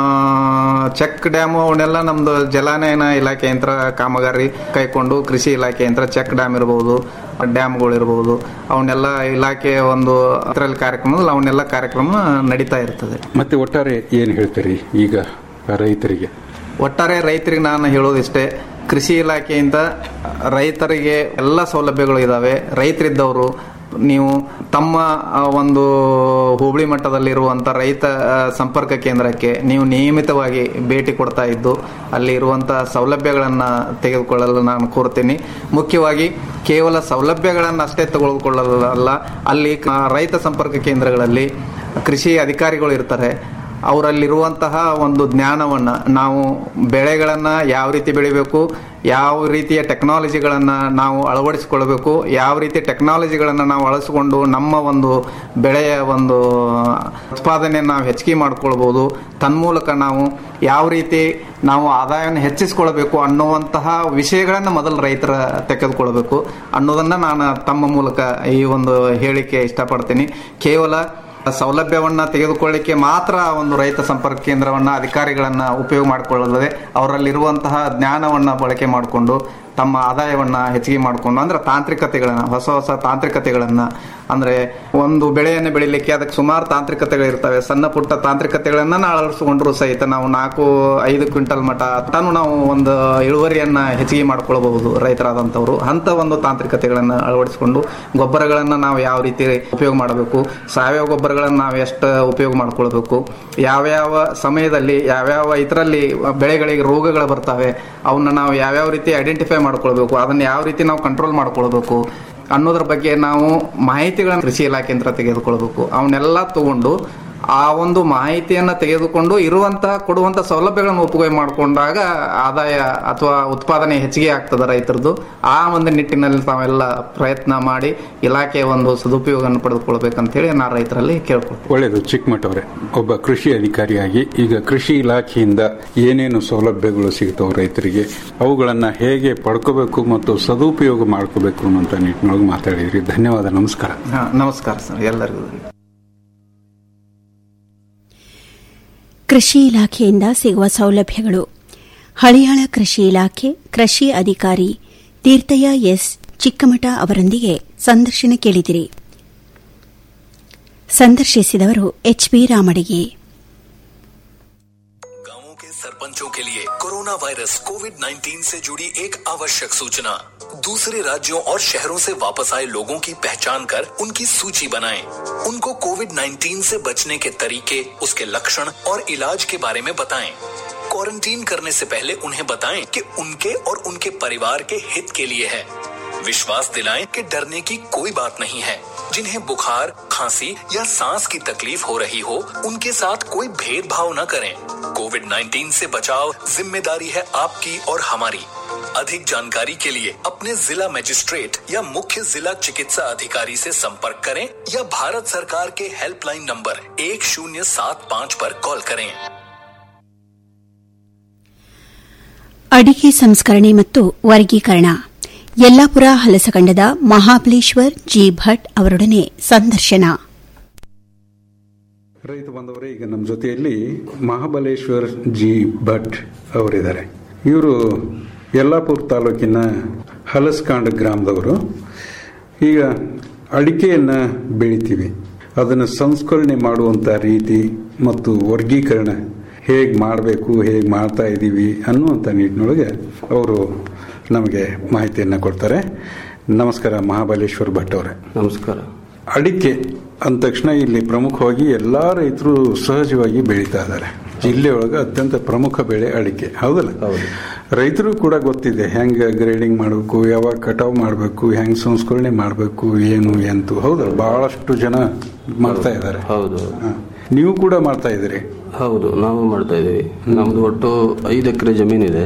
Speaker 9: ಚೆಕ್ ಡ್ಯಾಮು ಅವನ್ನೆಲ್ಲ ನಮ್ದು ಜಲಾನಯನ ಇಲಾಖೆಯಂತ್ರ ಕಾಮಗಾರಿ ಕೈಕೊಂಡು ಕೃಷಿ ಇಲಾಖೆಯಂತ್ರ ಚೆಕ್ ಡ್ಯಾಮ್ ಇರಬಹುದು ಡ್ಯಾಮ್ಗಳು ಇರಬಹುದು ಅವನ್ನೆಲ್ಲ ಇಲಾಖೆ ಒಂದು ಅದರಲ್ಲಿ ಕಾರ್ಯಕ್ರಮದಲ್ಲಿ ಅವನ್ನೆಲ್ಲ ಕಾರ್ಯಕ್ರಮ ನಡೀತಾ ಇರ್ತದೆ
Speaker 8: ಮತ್ತೆ ಒಟ್ಟಾರೆ ಏನ್ ಹೇಳ್ತೀರಿ ಈಗ ರೈತರಿಗೆ
Speaker 9: ಒಟ್ಟಾರೆ ರೈತರಿಗೆ ನಾನು ಹೇಳೋದಿಷ್ಟೇ ಕೃಷಿ ಇಲಾಖೆಯಿಂದ ರೈತರಿಗೆ ಎಲ್ಲ ಸೌಲಭ್ಯಗಳು ಇದಾವೆ ರೈತರಿದ್ದವರು ನೀವು ತಮ್ಮ ಆ, ಒಂದು ಹೋಬಳಿ ಮಟ್ಟದಲ್ಲಿರುವಂಥ ರೈತ ಆ, ಸಂಪರ್ಕ ಕೇಂದ್ರಕ್ಕೆ ನೀವು ನಿಯಮಿತವಾಗಿ ಭೇಟಿ ಕೊಡ್ತಾ ಇದ್ದು ಅಲ್ಲಿ ಇರುವಂಥ ಸೌಲಭ್ಯಗಳನ್ನು ತೆಗೆದುಕೊಳ್ಳಲು ನಾನು ಕೋರ್ತೀನಿ ಮುಖ್ಯವಾಗಿ ಕೇವಲ ಸೌಲಭ್ಯಗಳನ್ನು ಅಷ್ಟೇ ತೆಗೆದುಕೊಳ್ಳಲ್ಲ ಅಲ್ಲಿ ಆ, ರೈತ ಸಂಪರ್ಕ ಕೇಂದ್ರಗಳಲ್ಲಿ ಕೃಷಿ ಅಧಿಕಾರಿಗಳು ಇರ್ತಾರೆ ಅವರಲ್ಲಿರುವಂತಹ ಒಂದು ಜ್ಞಾನವನ್ನು ನಾವು ಬೆಳೆಗಳನ್ನು ಯಾವ ರೀತಿ ಬೆಳಿಬೇಕು ಯಾವ ರೀತಿಯ ಟೆಕ್ನಾಲಜಿಗಳನ್ನು ನಾವು ಅಳವಡಿಸಿಕೊಳ್ಬೇಕು ಯಾವ ರೀತಿ ಟೆಕ್ನಾಲಜಿಗಳನ್ನು ನಾವು ಅಳವಡಿಸಿಕೊಂಡು ನಮ್ಮ ಒಂದು ಬೆಳೆಯ ಒಂದು ಉತ್ಪಾದನೆಯನ್ನು ನಾವು ಹೆಚ್ಚಿಗೆ ಮಾಡ್ಕೊಳ್ಬೋದು ತನ್ಮೂಲಕ ನಾವು ಯಾವ ರೀತಿ ನಾವು ಆದಾಯವನ್ನು ಹೆಚ್ಚಿಸಿಕೊಳ್ಬೇಕು ಅನ್ನುವಂತಹ ವಿಷಯಗಳನ್ನು ಮೊದಲು ರೈತರ ತೆಗೆದುಕೊಳ್ಬೇಕು ಅನ್ನೋದನ್ನ ನಾನು ತಮ್ಮ ಮೂಲಕ ಈ ಒಂದು ಹೇಳಿಕೆ ಇಷ್ಟಪಡ್ತೀನಿ ಕೇವಲ ಸೌಲಭ್ಯವನ್ನ ತೆಗೆದುಕೊಳ್ಳಿಕ್ಕೆ ಮಾತ್ರ ಒಂದು ರೈತ ಸಂಪರ್ಕ ಕೇಂದ್ರವನ್ನ ಅಧಿಕಾರಿಗಳನ್ನ ಉಪಯೋಗ ಮಾಡಿಕೊಳ್ಳದೆ ಅವರಲ್ಲಿರುವಂತಹ ಜ್ಞಾನವನ್ನ ಬಳಕೆ ಮಾಡಿಕೊಂಡು ತಮ್ಮ ಆದಾಯವನ್ನ ಹೆಚ್ಚಿಗೆ ಮಾಡಿಕೊಂಡು ಅಂದ್ರೆ ತಾಂತ್ರಿಕತೆಗಳನ್ನ ಹೊಸ ಹೊಸ ತಾಂತ್ರಿಕತೆಗಳನ್ನ ಅಂದ್ರೆ ಒಂದು ಬೆಳೆಯನ್ನು ಬೆಳಿಲಿಕ್ಕೆ ಅದಕ್ಕೆ ಸುಮಾರು ತಾಂತ್ರಿಕತೆಗಳಿರ್ತವೆ ಸಣ್ಣ ಪುಟ್ಟ ತಾಂತ್ರಿಕತೆಗಳನ್ನ ನಾವು ಅಳವಡಿಸಿಕೊಂಡ್ರು ಸಹಿತ ನಾವು ನಾಲ್ಕು ಐದು ಕ್ವಿಂಟಲ್ ಮಟ ತಾನು ನಾವು ಒಂದು ಇಳುವರಿಯನ್ನ ಹೆಚ್ಚಿಗೆ ಮಾಡ್ಕೊಳ್ಬಹುದು ರೈತರಾದಂಥವ್ರು ಅಂತ ಒಂದು ತಾಂತ್ರಿಕತೆಗಳನ್ನ ಅಳವಡಿಸಿಕೊಂಡು ಗೊಬ್ಬರಗಳನ್ನ ನಾವು ಯಾವ ರೀತಿ ಉಪಯೋಗ ಮಾಡಬೇಕು ಸಾವಯವ ಗೊಬ್ಬರಗಳನ್ನ ನಾವು ಎಷ್ಟು ಉಪಯೋಗ ಮಾಡ್ಕೊಳ್ಬೇಕು ಯಾವ್ಯಾವ ಸಮಯದಲ್ಲಿ ಯಾವ್ಯಾವ ಇದರಲ್ಲಿ ಬೆಳೆಗಳಿಗೆ ರೋಗಗಳು ಬರ್ತವೆ ಅವನ್ನ ನಾವು ಯಾವ್ಯಾವ ರೀತಿ ಐಡೆಂಟಿಫೈ ಮಾಡ್ಕೊಳ್ಬೇಕು ಅದನ್ನ ಯಾವ ರೀತಿ ನಾವು ಕಂಟ್ರೋಲ್ ಮಾಡ್ಕೊಳ್ಬೇಕು ಅನ್ನೋದ್ರ ಬಗ್ಗೆ ನಾವು ಮಾಹಿತಿಗಳನ್ನ ಕೃಷಿ ಇಲಾಖೆಯಿಂದ ತೆಗೆದುಕೊಳ್ಬೇಕು ಅವನ್ನೆಲ್ಲ ತಗೊಂಡು ಆ ಒಂದು ಮಾಹಿತಿಯನ್ನ ತೆಗೆದುಕೊಂಡು ಇರುವಂತಹ ಕೊಡುವಂತಹ ಸೌಲಭ್ಯಗಳನ್ನು ಉಪಯೋಗ ಮಾಡಿಕೊಂಡಾಗ ಆದಾಯ ಅಥವಾ ಉತ್ಪಾದನೆ ಹೆಚ್ಚಿಗೆ ಆಗ್ತದೆ ರೈತರದು ಆ ಒಂದು ನಿಟ್ಟಿನಲ್ಲಿ ತಾವೆಲ್ಲ ಪ್ರಯತ್ನ ಮಾಡಿ ಇಲಾಖೆಯ ಒಂದು ಸದುಪಯೋಗವನ್ನು ಪಡೆದುಕೊಳ್ಬೇಕಂತ ಹೇಳಿ ನಾ ರೈತರಲ್ಲಿ ಕೇಳ್ಕೊಳ್ತೀನಿ
Speaker 8: ಒಳ್ಳೆಯದು ಚಿಕ್ಕಮಠ ಅವರೇ ಒಬ್ಬ ಕೃಷಿ ಅಧಿಕಾರಿಯಾಗಿ ಈಗ ಕೃಷಿ ಇಲಾಖೆಯಿಂದ ಏನೇನು ಸೌಲಭ್ಯಗಳು ಸಿಗ್ತಾವೆ ರೈತರಿಗೆ ಅವುಗಳನ್ನ ಹೇಗೆ ಪಡ್ಕೋಬೇಕು ಮತ್ತು ಸದುಪಯೋಗ ಮಾಡ್ಕೋಬೇಕು ಅನ್ನುವಂಥ ನಿಟ್ಟಿನೊಳಗೆ ಮಾತಾಡಿದ್ರಿ ಧನ್ಯವಾದ ನಮಸ್ಕಾರ
Speaker 9: ಹಾ ನಮಸ್ಕಾರ ಸರ್ ಎಲ್ಲರಿಗೂ
Speaker 7: ಕೃಷಿ ಇಲಾಖೆಯಿಂದ ಸಿಗುವ ಸೌಲಭ್ಯಗಳು ಹಳಿಯಾಳ ಕೃಷಿ ಇಲಾಖೆ ಕೃಷಿ ಅಧಿಕಾರಿ ತೀರ್ಥಯ್ಯ ಎಸ್ ಚಿಕ್ಕಮಠ ಅವರೊಂದಿಗೆ ಸಂದರ್ಶನ ಕೇಳಿದಿರಿ ಸಂದರ್ಶಿಸಿದವರು ಎಚ್ಪಿ ರಾಮಡಿಗೆ
Speaker 10: गांवों के सरपंचों के लिए कोरोना वायरस कोविड 19 से जुड़ी एक आवश्यक सूचना दूसरे राज्यों और शहरों से वापस आए लोगों की पहचान कर उनकी सूची बनाएं। उनको कोविड 19 से बचने के तरीके उसके लक्षण और इलाज के बारे में बताएं। क्वारंटीन करने से पहले उन्हें बताएं कि उनके और उनके परिवार के हित के लिए है विश्वास दिलाएं कि डरने की कोई बात नहीं है जिन्हें बुखार खांसी या सांस की तकलीफ हो रही हो उनके साथ कोई भेदभाव न करें कोविड 19 से बचाव जिम्मेदारी है आपकी और हमारी अधिक जानकारी के लिए अपने जिला मजिस्ट्रेट या मुख्य जिला चिकित्सा अधिकारी से संपर्क करें या भारत सरकार के हेल्पलाइन नंबर एक शून्य सात पाँच पर कॉल करें
Speaker 7: ಅಡಿಕೆ ಸಂಸ್ಕರಣೆ ಮತ್ತು ವರ್ಗೀಕರಣ ಯಲ್ಲಾಪುರ ಹಲಸಖಂಡದ ಮಹಾಬಲೇಶ್ವರ್ ಜಿ ಭಟ್ ಅವರೊಡನೆ ಸಂದರ್ಶನ
Speaker 8: ರೈತ ಬಂದವರೇ ಈಗ ನಮ್ಮ ಜೊತೆಯಲ್ಲಿ ಮಹಾಬಲೇಶ್ವರ್ ಜಿ ಭಟ್ ಅವರಿದ್ದಾರೆ ಇವರು ಯಲ್ಲಾಪುರ ತಾಲೂಕಿನ ಹಲಸ್ಕಾಂಡ್ ಗ್ರಾಮದವರು ಈಗ ಅಡಿಕೆಯನ್ನು ಬೆಳಿತೀವಿ ಅದನ್ನು ಸಂಸ್ಕರಣೆ ಮಾಡುವಂಥ ರೀತಿ ಮತ್ತು ವರ್ಗೀಕರಣ ಹೇಗೆ ಮಾಡಬೇಕು ಹೇಗೆ ಮಾಡ್ತಾ ಇದ್ದೀವಿ ಅನ್ನುವಂಥ ನಿಟ್ಟಿನೊಳಗೆ ಅವರು ನಮಗೆ ಮಾಹಿತಿಯನ್ನು ಕೊಡ್ತಾರೆ ನಮಸ್ಕಾರ ಮಹಾಬಲೇಶ್ವರ್ ಭಟ್ ಅವರೇ
Speaker 11: ನಮಸ್ಕಾರ
Speaker 8: ಅಡಿಕೆ ಅಂದ ತಕ್ಷಣ ಇಲ್ಲಿ ಪ್ರಮುಖವಾಗಿ ಎಲ್ಲಾ ರೈತರು ಸಹಜವಾಗಿ ಬೆಳೀತಾ ಇದ್ದಾರೆ ಜಿಲ್ಲೆಯೊಳಗೆ ಅತ್ಯಂತ ಪ್ರಮುಖ ಬೆಳೆ ಅಡಿಕೆ ಹೌದಲ್ಲ ರೈತರು ಕೂಡ ಗೊತ್ತಿದೆ ಹೆಂಗ ಗ್ರೇಡಿಂಗ್ ಮಾಡಬೇಕು ಯಾವಾಗ ಕಟಾವ್ ಮಾಡಬೇಕು ಹೆಂಗ್ ಸಂಸ್ಕರಣೆ ಮಾಡಬೇಕು ಏನು ಎಂತು ಹೌದಲ್ಲ ಬಹಳಷ್ಟು ಜನ ಮಾಡ್ತಾ ಇದ್ದಾರೆ
Speaker 11: ಹೌದು
Speaker 8: ನೀವು ಕೂಡ ಮಾಡ್ತಾ ಇದ್ದೀರಿ
Speaker 11: ಹೌದು ನಾವು ಮಾಡ್ತಾ ಇದ್ದೀವಿ ನಮ್ದು ಒಟ್ಟು ಐದು ಎಕರೆ ಜಮೀನಿದೆ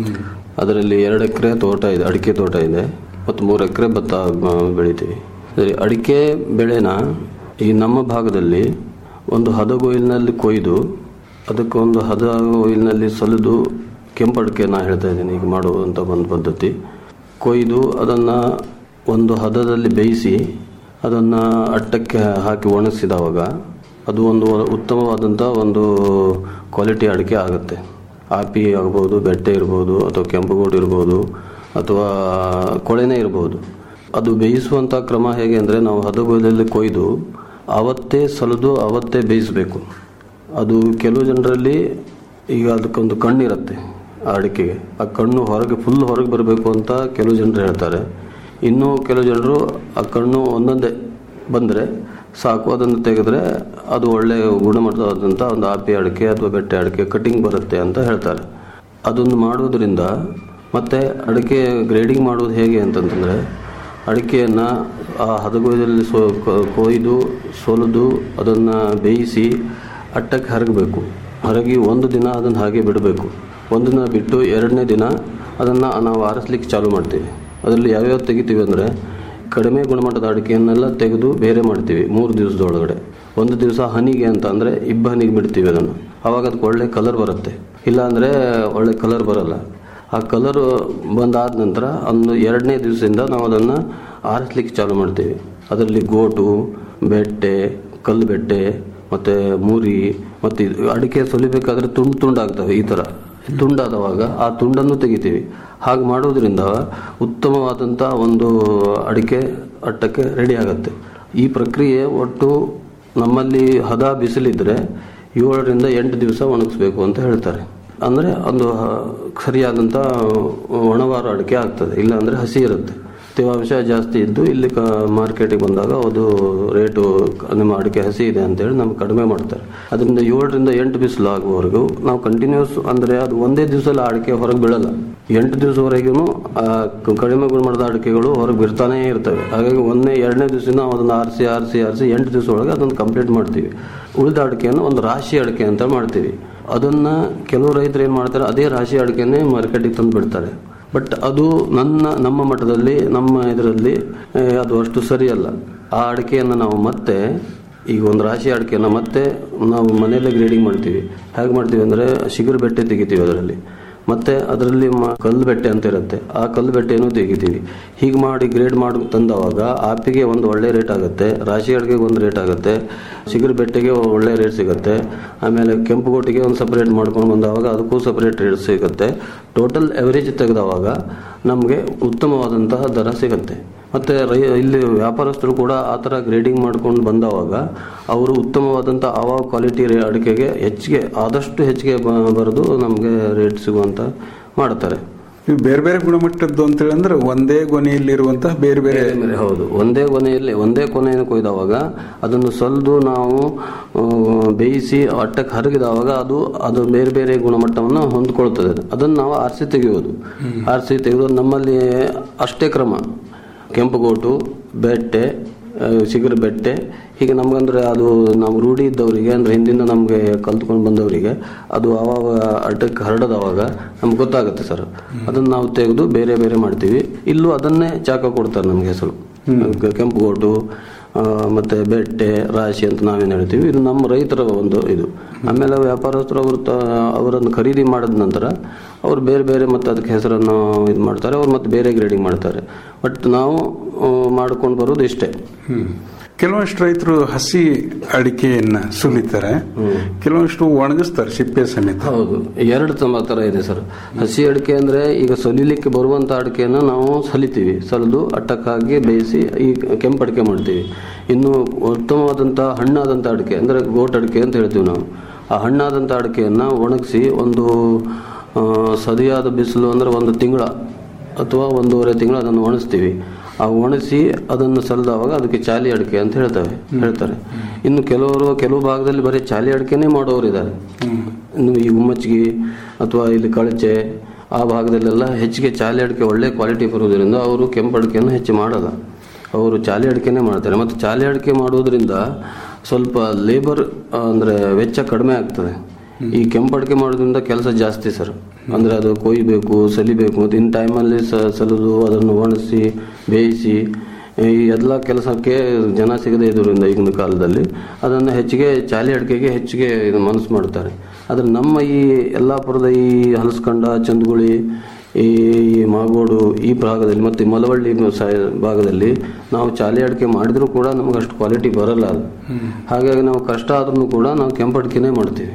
Speaker 11: ಅದರಲ್ಲಿ ಎರಡು ಎಕರೆ ತೋಟ ಇದೆ ಅಡಿಕೆ ತೋಟ ಇದೆ ಮತ್ತು ಮೂರು ಎಕರೆ ಭತ್ತ ಆ, ಬೆಳಿತೀವಿ ಸರಿ ಅಡಿಕೆ ಬೆಳೆನ ಈ ನಮ್ಮ ಭಾಗದಲ್ಲಿ ಒಂದು ಹದಗೊಯಿಲಿನಲ್ಲಿ ಕೊಯ್ದು ಅದಕ್ಕೆ ಒಂದು ಹದ ಒಯಿಲಿನಲ್ಲಿ ಸಲಿದು ಕೆಂಪು ಅಡಿಕೆ ನಾ ಹೇಳ್ತಾ ಇದ್ದೀನಿ ಈಗ ಮಾಡುವಂಥ ಒಂದು ಪದ್ಧತಿ ಕೊಯ್ದು ಅದನ್ನು ಒಂದು ಹದದಲ್ಲಿ ಬೇಯಿಸಿ ಅದನ್ನು ಅಟ್ಟಕ್ಕೆ ಹಾಕಿ ಒಣಗಿಸಿದವಾಗ ಅದು ಒಂದು ಉತ್ತಮವಾದಂಥ ಒಂದು ಕ್ವಾಲಿಟಿ ಅಡಿಕೆ ಆಗುತ್ತೆ ಆಪಿ ಆಗ್ಬೋದು ಬೆಟ್ಟೆ ಇರ್ಬೋದು ಅಥವಾ ಕೆಂಪುಗೋಡು ಇರ್ಬೋದು ಅಥವಾ ಕೊಳೆನೇ ಇರ್ಬೋದು ಅದು ಬೇಯಿಸುವಂಥ ಕ್ರಮ ಹೇಗೆ ಅಂದರೆ ನಾವು ಹದಗೊಯ್ದಲ್ಲಿ ಕೊಯ್ದು ಅವತ್ತೇ ಸಲದು ಅವತ್ತೇ ಬೇಯಿಸಬೇಕು ಅದು ಕೆಲವು ಜನರಲ್ಲಿ ಈಗ ಅದಕ್ಕೊಂದು ಕಣ್ಣಿರುತ್ತೆ ಆ ಅಡಿಕೆಗೆ ಆ ಕಣ್ಣು ಹೊರಗೆ ಫುಲ್ ಹೊರಗೆ ಬರಬೇಕು ಅಂತ ಕೆಲವು ಜನರು ಹೇಳ್ತಾರೆ ಇನ್ನು ಕೆಲವು ಜನರು ಆ ಕಣ್ಣು ಒಂದೊಂದೇ ಬಂದರೆ ಸಾಕು ಅದನ್ನು ತೆಗೆದ್ರೆ ಅದು ಒಳ್ಳೆ ಗುಣಮಟ್ಟವಾದಂಥ ಒಂದು ಆಪಿ ಅಡಿಕೆ ಅಥವಾ ಬೆಟ್ಟೆ ಅಡಿಕೆ ಕಟಿಂಗ್ ಬರುತ್ತೆ ಅಂತ ಹೇಳ್ತಾರೆ ಅದನ್ನು ಮಾಡೋದ್ರಿಂದ ಮತ್ತೆ ಅಡಿಕೆ ಗ್ರೇಡಿಂಗ್ ಮಾಡೋದು ಹೇಗೆ ಅಂತಂತಂದರೆ ಅಡಿಕೆಯನ್ನು ಆ ಹದಗೊಯ್ದಲ್ಲಿ ಸೋ ಕೊ- ಕೊಯ್ದು ಸೊಲಿದು ಅದನ್ನು ಬೇಯಿಸಿ ಅಟ್ಟಕ್ಕೆ ಹರಗಬೇಕು ಹರಗಿ ಒಂದು ದಿನ ಅದನ್ನು ಹಾಗೆ ಬಿಡಬೇಕು ಒಂದು ದಿನ ಬಿಟ್ಟು ಎರಡನೇ ದಿನ ಅದನ್ನು ನಾವು ಆರಿಸ್ಲಿಕ್ಕೆ ಚಾಲು ಮಾಡ್ತೀವಿ ಅದರಲ್ಲಿ ಯಾವ್ಯಾವ ತೆಗಿತೀವಿ ಅಂದರೆ ಕಡಿಮೆ ಗುಣಮಟ್ಟದ ಅಡಿಕೆಯನ್ನೆಲ್ಲ ತೆಗೆದು ಬೇರೆ ಮಾಡ್ತೀವಿ ಮೂರು ದಿವಸದೊಳಗಡೆ ಒಂದು ದಿವಸ ಹನಿಗೆ ಅಂತ ಅಂದರೆ ಇಬ್ಬ ಹನಿಗೆ ಬಿಡ್ತೀವಿ ಅದನ್ನು ಆವಾಗ ಅದಕ್ಕೆ ಒಳ್ಳೆ ಕಲರ್ ಬರುತ್ತೆ ಇಲ್ಲಾಂದರೆ ಒಳ್ಳೆ ಕಲರ್ ಬರಲ್ಲ ಆ ಕಲರು ಬಂದಾದ ನಂತರ ಒಂದು ಎರಡನೇ ದಿವಸದಿಂದ ನಾವು ಅದನ್ನು ಆರಿಸ್ಲಿಕ್ಕೆ ಚಾಲು ಮಾಡ್ತೀವಿ ಅದರಲ್ಲಿ ಗೋಟು ಬೆಟ್ಟೆ ಕಲ್ಲು ಬೆಟ್ಟೆ ಮತ್ತು ಮೂರಿ ಮತ್ತು ಇದು ಅಡಿಕೆ ಸುಲಿಬೇಕಾದ್ರೆ ತುಂಡು ತುಂಡಾಗ್ತವೆ ಈ ಥರ ತುಂಡಾದವಾಗ ಆ ತುಂಡನ್ನು ತೆಗಿತೀವಿ ಹಾಗೆ ಮಾಡೋದ್ರಿಂದ ಉತ್ತಮವಾದಂಥ ಒಂದು ಅಡಿಕೆ ಅಟ್ಟಕ್ಕೆ ರೆಡಿ ಆಗುತ್ತೆ ಈ ಪ್ರಕ್ರಿಯೆ ಒಟ್ಟು ನಮ್ಮಲ್ಲಿ ಹದ ಬಿಸಿಲಿದ್ರೆ ಏಳರಿಂದ ಎಂಟು ದಿವಸ ಒಣಗಿಸ್ಬೇಕು ಅಂತ ಹೇಳ್ತಾರೆ ಅಂದರೆ ಒಂದು ಹ- ಸರಿಯಾದಂಥ ಒಣವಾರ ಅಡಿಕೆ ಆಗ್ತದೆ ಇಲ್ಲಾಂದರೆ ಹಸಿ ಇರುತ್ತೆ ತೇವಾಂಶ ಜಾಸ್ತಿ ಇದ್ದು ಇಲ್ಲಿ ಮಾರ್ಕೆಟಿಗೆ ಬಂದಾಗ ಅದು ರೇಟು ನಿಮ್ಮ ಅಡಿಕೆ ಹಸಿ ಇದೆ ಅಂತೇಳಿ ನಮ್ಗೆ ಕಡಿಮೆ ಮಾಡ್ತಾರೆ ಅದರಿಂದ ಏಳರಿಂದ ಎಂಟು ಬಿಸಿಲು ಆಗುವವರೆಗೂ ನಾವು ಕಂಟಿನ್ಯೂಸ್ ಅಂದರೆ ಅದು ಒಂದೇ ದಿವಸದಲ್ಲಿ ಅಡಿಕೆ ಹೊರಗೆ ಬೀಳಲ್ಲ ಎಂಟು ದಿವಸವರೆಗೂ ಕಡಿಮೆ ಗುಣಮಟ್ಟದ ಅಡಿಕೆಗಳು ಹೊರಗೆ ಬಿರ್ತಾನೇ ಇರ್ತವೆ ಹಾಗಾಗಿ ಒಂದನೇ ಎರಡನೇ ದಿವಸ ನಾವು ಅದನ್ನು ಆರಿಸಿ ಆರಿಸಿ ಆರಿಸಿ ಎಂಟು ದಿವಸ ಒಳಗೆ ಅದನ್ನು ಕಂಪ್ಲೀಟ್ ಮಾಡ್ತೀವಿ ಉಳಿದ ಅಡಿಕೆಯನ್ನು ಒಂದು ರಾಶಿ ಅಡಿಕೆ ಅಂತ ಮಾಡ್ತೀವಿ ಅದನ್ನ ಕೆಲವು ರೈತರು ಏನು ಮಾಡ್ತಾರೆ ಅದೇ ರಾಶಿ ಅಡಿಕೆನೇ ಮಾರ್ಕೆಟಿಗೆ ತಂದು ಬಿಡ್ತಾರೆ ಬಟ್ ಅದು ನನ್ನ ನಮ್ಮ ಮಟ್ಟದಲ್ಲಿ ನಮ್ಮ ಇದರಲ್ಲಿ ಆ, ಅದು ಅಷ್ಟು ಸರಿಯಲ್ಲ ಆ ಅಡಿಕೆಯನ್ನು ನಾವು ಮತ್ತೆ ಈಗ ಒಂದು ರಾಶಿ ಅಡಿಕೆಯನ್ನು ಮತ್ತೆ ನಾವು ಮನೆಯಲ್ಲೇ ಗ್ರೇಡಿಂಗ್ ಮಾಡ್ತೀವಿ ಹೇಗೆ ಮಾಡ್ತೀವಿ ಅಂದರೆ ಶಿಗರು ಬೆಟ್ಟೆ ತೆಗಿತೀವಿ ಅದರಲ್ಲಿ ಮತ್ತೆ ಅದರಲ್ಲಿ ಮ- ಕಲ್ಲು ಬೆಟ್ಟೆ ಅಂತ ಇರುತ್ತೆ ಆ ಕಲ್ಲು ಬೆಟ್ಟೆಯನ್ನು ತೆಗಿತೀವಿ ಹೀಗೆ ಮಾಡಿ ಗ್ರೇಡ್ ಮಾಡಿ ತಂದವಾಗ ಆಪಿಗೆ ಒಂದು ಒಳ್ಳೆ ರೇಟ್ ಆಗುತ್ತೆ ರಾಶಿ ಅಡಿಗೆಗೆ ಒಂದು ರೇಟ್ ಆಗುತ್ತೆ ಶಿಗರು ಬೆಟ್ಟೆಗೆ ಒಳ್ಳೆ ರೇಟ್ ಸಿಗುತ್ತೆ ಆಮೇಲೆ ಕೆಂಪು ಗೋಟಿಗೆ ಒಂದು ಸಪ್ರೇಟ್ ಮಾಡ್ಕೊಂಡು ಬಂದವಾಗ ಅದಕ್ಕೂ ಸಪ್ರೇಟ್ ರೇಟ್ ಸಿಗುತ್ತೆ ಟೋಟಲ್ ಎವರೇಜ್ ತೆಗೆದವಾಗ ನಮಗೆ ಉತ್ತಮವಾದಂತಹ ದರ ಸಿಗುತ್ತೆ ಮತ್ತು ರೈ ಇಲ್ಲಿ ವ್ಯಾಪಾರಸ್ಥರು ಕೂಡ ಆ ಥರ ಗ್ರೇಡಿಂಗ್ ಮಾಡ್ಕೊಂಡು ಬಂದವಾಗ ಅವರು ಉತ್ತಮವಾದಂಥ ಆವಾಗ ಕ್ವಾಲಿಟಿ ಅಡಿಕೆಗೆ ಹೆಚ್ಚಿಗೆ ಆದಷ್ಟು ಹೆಚ್ಚಿಗೆ ಬ- ಬರೆದು ನಮಗೆ ರೇಟ್ ಸಿಗುವಂತ ಮಾಡ್ತಾರೆ
Speaker 8: ಇವು ಬೇರೆ ಬೇರೆ ಗುಣಮಟ್ಟದ್ದು ಅಂತ ಅಂದ್ರೆ ಒಂದೇ ಗೊನೆಯಲ್ಲಿರುವಂತಹ ಬೇರೆ ಬೇರೆ
Speaker 11: ಬೇರೆ ಹೌದು ಒಂದೇ ಕೊನೆಯಲ್ಲಿ ಒಂದೇ ಕೊನೆಯನ್ನು ಕೊಯ್ದವಾಗ ಅದನ್ನು ಸಲ್ದು ನಾವು ಆ, ಬೇಯಿಸಿ ಅಟ್ಟಕ್ಕೆ ಹರಗಿದವಾಗ ಅದು ಅದು ಬೇರೆ ಬೇರೆ ಗುಣಮಟ್ಟವನ್ನು ಹೊಂದ್ಕೊಳ್ತದೆ ಅದನ್ನು ನಾವು ಆರಿಸಿ ತೆಗೆಯೋದು ಆರಿಸಿ ತೆಗೆದು ನಮ್ಮಲ್ಲಿ ಅಷ್ಟೇ ಕ್ರಮ ಕೆಂಪುಗೋಟು ಬೆಟ್ಟೆ ಆ, ಚಿಗುರು ಬೆಟ್ಟೆ ಹೀಗೆ ನಮ್ಗಂದ್ರೆ ಅದು ನಾವು ರೂಢಿ ಇದ್ದವರಿಗೆ ಅಂದ್ರೆ ಹಿಂದಿಂದ ನಮಗೆ ಕಲ್ತ್ಕೊಂಡು ಬಂದವರಿಗೆ ಅದು ಅವಾಗ ಅಡ್ಡಕ್ಕೆ ಹರಡದವಾಗ ನಮ್ಗೆ ಗೊತ್ತಾಗುತ್ತೆ ಸರ್ ಅದನ್ನ ನಾವು ತೆಗೆದು ಬೇರೆ ಬೇರೆ ಮಾಡ್ತೀವಿ ಇಲ್ಲೂ ಅದನ್ನೇ ಚಾಕ ಕೊಡ್ತಾರೆ ನಮಗೆ ಹೆಸರು ಕೆಂಪು ಗೋಟು ಆ, ಮತ್ತೆ ಬೆಟ್ಟೆ ರಾಶಿ ಅಂತ ನಾವೇನು ಹೇಳ್ತೀವಿ ಇದು ನಮ್ಮ ರೈತರ ಒಂದು ಇದು ಆಮೇಲೆ ವ್ಯಾಪಾರಸ್ಥರು ಅವರು ತ- ಅವರನ್ನು ಖರೀದಿ ಮಾಡಿದ ನಂತರ ಅವ್ರು ಬೇರೆ ಬೇರೆ ಮತ್ತೆ ಅದಕ್ಕೆ ಹೆಸರನ್ನು ಇದು ಮಾಡ್ತಾರೆ ಅವ್ರು ಮತ್ತೆ ಬೇರೆ ಗ್ರೇಡಿಂಗ್ ಮಾಡ್ತಾರೆ ಬಟ್ ನಾವು ಮಾಡ್ಕೊಂಡು ಬರೋದು ಇಷ್ಟೇ
Speaker 8: ಕೆಲವಷ್ಟು ರೈತರು ಹಸಿ ಅಡಿಕೆಯನ್ನ ಸುಲಿತಾರೆ ಕೆಲವಷ್ಟು ಒಣಗಿಸ್ತಾರೆ ಸಿಪ್ಪೆ ಸಮೇತ
Speaker 11: ಹೌದು ಎರಡು ತಮ್ಮ ತರ ಇದೆ ಸರ್ ಹಸಿ ಅಡಿಕೆ ಅಂದ್ರೆ ಈಗ ಸಲಿಲಿಕ್ಕೆ ಬರುವಂತ ಅಡಿಕೆಯನ್ನು ನಾವು ಸಲಿತೀವಿ ಸಲಿದು ಅಟ್ಟಕ್ಕಾಗಿ ಬೇಯಿಸಿ ಈ ಕೆಂಪು ಅಡಿಕೆ ಮಾಡ್ತೀವಿ ಇನ್ನು ಉತ್ತಮವಾದಂತ ಹಣ್ಣಾದಂತ ಅಡಿಕೆ ಅಂದ್ರೆ ಗೋಟ್ ಅಡಿಕೆ ಅಂತ ಹೇಳ್ತೀವಿ ನಾವು ಆ ಹಣ್ಣಾದಂತ ಅಡಿಕೆಯನ್ನ ಒಣಗಿಸಿ ಒಂದು ಆ, ಸದಿಯಾದ ಬಿಸಿಲು ಅಂದ್ರೆ ಒಂದು ತಿಂಗಳ ಅಥವಾ ಒಂದೂವರೆ ತಿಂಗಳು ಅದನ್ನು ಒಣಗಿಸ್ತೀವಿ ಆ ಒಣಗಿಸಿ ಅದನ್ನು ಸಲ್ದವಾಗ ಅದಕ್ಕೆ ಚಾಲಿ ಅಡಿಕೆ ಅಂತ ಹೇಳ್ತವೆ ಹೇಳ್ತಾರೆ ಇನ್ನು ಕೆಲವರು ಕೆಲವು ಭಾಗದಲ್ಲಿ ಬರೀ ಚಾಲಿ ಅಡಿಕೆನೇ ಮಾಡೋರು ಇದ್ದಾರೆ ಇನ್ನು ಈ ಉಮ್ಮಚ್ಗಿ ಅಥವಾ ಇಲ್ಲಿ ಕಳಚೆ ಆ ಭಾಗದಲ್ಲೆಲ್ಲ ಹೆಚ್ಚಿಗೆ ಚಾಲಿ ಅಡಿಕೆ ಒಳ್ಳೆ ಕ್ವಾಲಿಟಿ ಬರುವುದರಿಂದ ಅವರು ಕೆಂಪು ಅಡಿಕೆಯನ್ನು ಹೆಚ್ಚು ಮಾಡಲ್ಲ ಅವರು ಚಾಲಿ ಅಡಿಕೆನೇ ಮಾಡ್ತಾರೆ ಮತ್ತು ಚಾಲಿ ಅಡಿಕೆ ಮಾಡುವುದರಿಂದ ಸ್ವಲ್ಪ ಲೇಬರ್ ಅಂದರೆ ವೆಚ್ಚ ಕಡಿಮೆ ಆಗ್ತದೆ ಈ ಕೆಂಪು ಅಡಿಕೆ ಮಾಡೋದ್ರಿಂದ ಕೆಲಸ ಜಾಸ್ತಿ ಸರ್ ಅಂದ್ರೆ ಅದು ಕೊಯ್ಬೇಕು ಸಲಿಬೇಕು ಮತ್ತು ಇನ್ ಟೈಮಲ್ಲಿ ಸಲಿದು ಅದನ್ನು ಒಣಗಿಸಿ ಬೇಯಿಸಿ ಈ ಎಲ್ಲ ಕೆಲಸಕ್ಕೆ ಜನ ಸಿಗದೇ ಇದ್ರಿಂದ ಈಗಿನ ಕಾಲದಲ್ಲಿ ಅದನ್ನು ಹೆಚ್ಚಿಗೆ ಚಾಲಿ ಅಡಿಕೆಗೆ ಹೆಚ್ಚಿಗೆ ಇದು ಮನಸ್ಸು ಮಾಡ್ತಾರೆ ಆದರೆ ನಮ್ಮ ಈ ಯಲ್ಲಾಪುರದ ಈ ಹಲಸ್ಕಂಡ ಚಂದಗುಳಿ ಈ ಮಾಗೋಡು ಈ ಭಾಗದಲ್ಲಿ ಮತ್ತು ಈ ಮಲವಳ್ಳಿ ಸ- ಭಾಗದಲ್ಲಿ ನಾವು ಚಾಲಿ ಅಡಿಕೆ ಮಾಡಿದರೂ ಕೂಡ ನಮಗೆ ಅಷ್ಟು ಕ್ವಾಲಿಟಿ ಬರಲ್ಲ ಅದು ಹಾಗಾಗಿ ನಾವು ಕಷ್ಟ ಆದ್ರೂ ಕೂಡ ನಾವು ಕೆಂಪು ಅಡಿಕೆನೇ ಮಾಡ್ತೀವಿ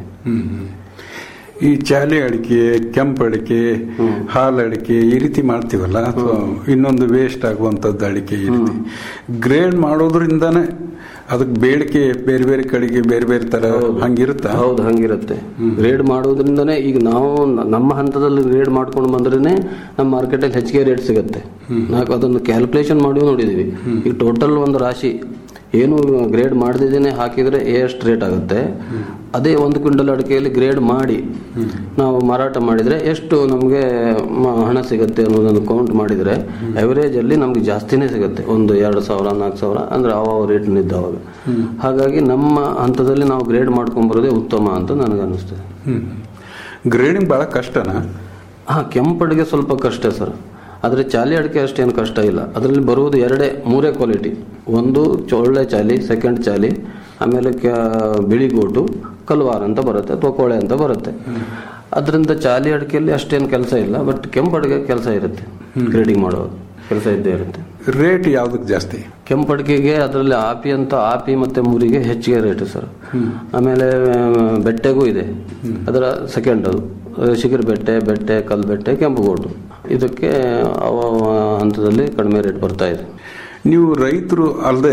Speaker 8: ಈ ಚಾಲಿ ಅಡಿಕೆ ಕೆಂಪು ಅಡಿಕೆ ಹಾಲು ಅಡಿಕೆ ಈ ರೀತಿ ಮಾಡ್ತೀವಲ್ಲ ಅಥವಾ ಇನ್ನೊಂದು ವೇಸ್ಟ್ ಆಗುವಂತದ್ದು ಅಡಿಕೆ ಈ ರೀತಿ ಗ್ರೇಡ್ ಮಾಡೋದ್ರಿಂದಾನೆ ಅದಕ್ಕೆ ಬೇಡಿಕೆ ಬೇರೆ ಬೇರೆ ಕಡೆಗೆ ಬೇರೆ ಬೇರೆ ತರ ಹಂಗಿರುತ್ತಾ
Speaker 11: ಹೌದು ಹಂಗಿರುತ್ತೆ ಗ್ರೇಡ್ ಮಾಡೋದ್ರಿಂದನೇ ಈಗ ನಾವು ನ- ನಮ್ಮ ಹಂತದಲ್ಲಿ ಗ್ರೇಡ್ ಮಾಡ್ಕೊಂಡು ಬಂದ್ರೇನೆ ನಮ್ಮ ಮಾರ್ಕೆಟಲ್ಲಿ ಹೆಚ್ಚಿಗೆ ರೇಟ್ ಸಿಗುತ್ತೆ ನಾವು ಅದನ್ನು ಕ್ಯಾಲ್ಕುಲೇಷನ್ ಮಾಡಿ ನೋಡಿದೀವಿ ಈಗ ಟೋಟಲ್ ಒಂದು ರಾಶಿ ಏನು ಗ್ರೇಡ್ ಮಾಡದಿದ್ದೇನೆ ಹಾಕಿದ್ರೆ ಎಷ್ಟು ರೇಟ್ ಆಗುತ್ತೆ ಅದೇ ಒಂದು ಕ್ವಿಂಟಲ್ ಅಡಿಕೆಯಲ್ಲಿ ಗ್ರೇಡ್ ಮಾಡಿ ನಾವು ಮಾರಾಟ ಮಾಡಿದ್ರೆ ಎಷ್ಟು ನಮಗೆ ಹಣ ಸಿಗುತ್ತೆ ಅನ್ನೋದನ್ನು ಕೌಂಟ್ ಮಾಡಿದ್ರೆ ಅವರೇಜ್ ಅಲ್ಲಿ ನಮ್ಗೆ ಜಾಸ್ತಿನೇ ಸಿಗುತ್ತೆ ಒಂದು ಎರಡು ಸಾವಿರ ನಾಲ್ಕು ಸಾವಿರ ಅಂದ್ರೆ ಅವ ರೇಟ್ ಇದ್ದವಾಗ ಹಾಗಾಗಿ ನಮ್ಮ ಹಂತದಲ್ಲಿ ನಾವು ಗ್ರೇಡ್ ಮಾಡ್ಕೊಂಡ್ ಬರೋದೇ ಉತ್ತಮ ಅಂತ ನನಗೆ ಅನಿಸ್ತದೆ
Speaker 8: ಗ್ರೇಡಿಂಗ್ ಬಹಳ ಕಷ್ಟನಾ
Speaker 11: ಹಾ ಕೆಂಪಡಿಗೆ ಸ್ವಲ್ಪ ಕಷ್ಟ ಸರ್ ಆದರೆ ಚಾಲಿ ಅಡಿಕೆ ಅಷ್ಟೇನು ಕಷ್ಟ ಇಲ್ಲ ಅದರಲ್ಲಿ ಬರುವುದು ಎರಡೇ ಮೂರೇ ಕ್ವಾಲಿಟಿ ಒಂದು ಚ- ಒಳ್ಳೆ ಚಾಲಿ ಸೆಕೆಂಡ್ ಚಾಲಿ ಆಮೇಲೆ ಕ್ಯಾ- ಬಿಳಿ ಗೋಟು ಕಲ್ವಾರ್ ಅಂತ ಬರುತ್ತೆ ಅಥವಾ ಕೋಳೆ ಅಂತ ಬರುತ್ತೆ ಅದರಿಂದ ಚಾಲಿ ಅಡಿಕೆಯಲ್ಲಿ ಅಷ್ಟೇನು ಕೆಲಸ ಇಲ್ಲ ಬಟ್ ಕೆಂಪು ಅಡಿಗೆ ಕೆಲಸ ಇರುತ್ತೆ ಗ್ರೇಡಿಂಗ್ ಮಾಡೋದು ಕೆಲಸ ಇದ್ದೇ ಇರುತ್ತೆ
Speaker 8: ರೇಟ್ ಯಾವ್ದಕ್ಕೆ ಜಾಸ್ತಿ
Speaker 11: ಕೆಂಪಡಿಕೆಗೆ ಅದರಲ್ಲಿ ಆಪಿ ಅಂತ ಆಪಿ ಮತ್ತೆ ಮುರಿಗೆ ಹೆಚ್ಚಿಗೆ ರೇಟ್ ಸರ್ ಆಮೇಲೆ ಆ, ಬೆಟ್ಟೆಗೂ ಇದೆ ಅದರ ಸೆಕೆಂಡ್ ಅದು ಅದು ಶಿಖರ್ ಬೆಟ್ಟೆ ಬೆಟ್ಟೆ ಕಲ್ ಬೆಟ್ಟೆ ಕೆಂಪುಗೋಟು ಇದಕ್ಕೆ ಅವ ಅವ ಹಂತದಲ್ಲಿ ಕಡಿಮೆ ರೇಟ್ ಬರ್ತಾ ಇದೆ
Speaker 8: ನೀವು ರೈತರು ಅಲ್ಲದೆ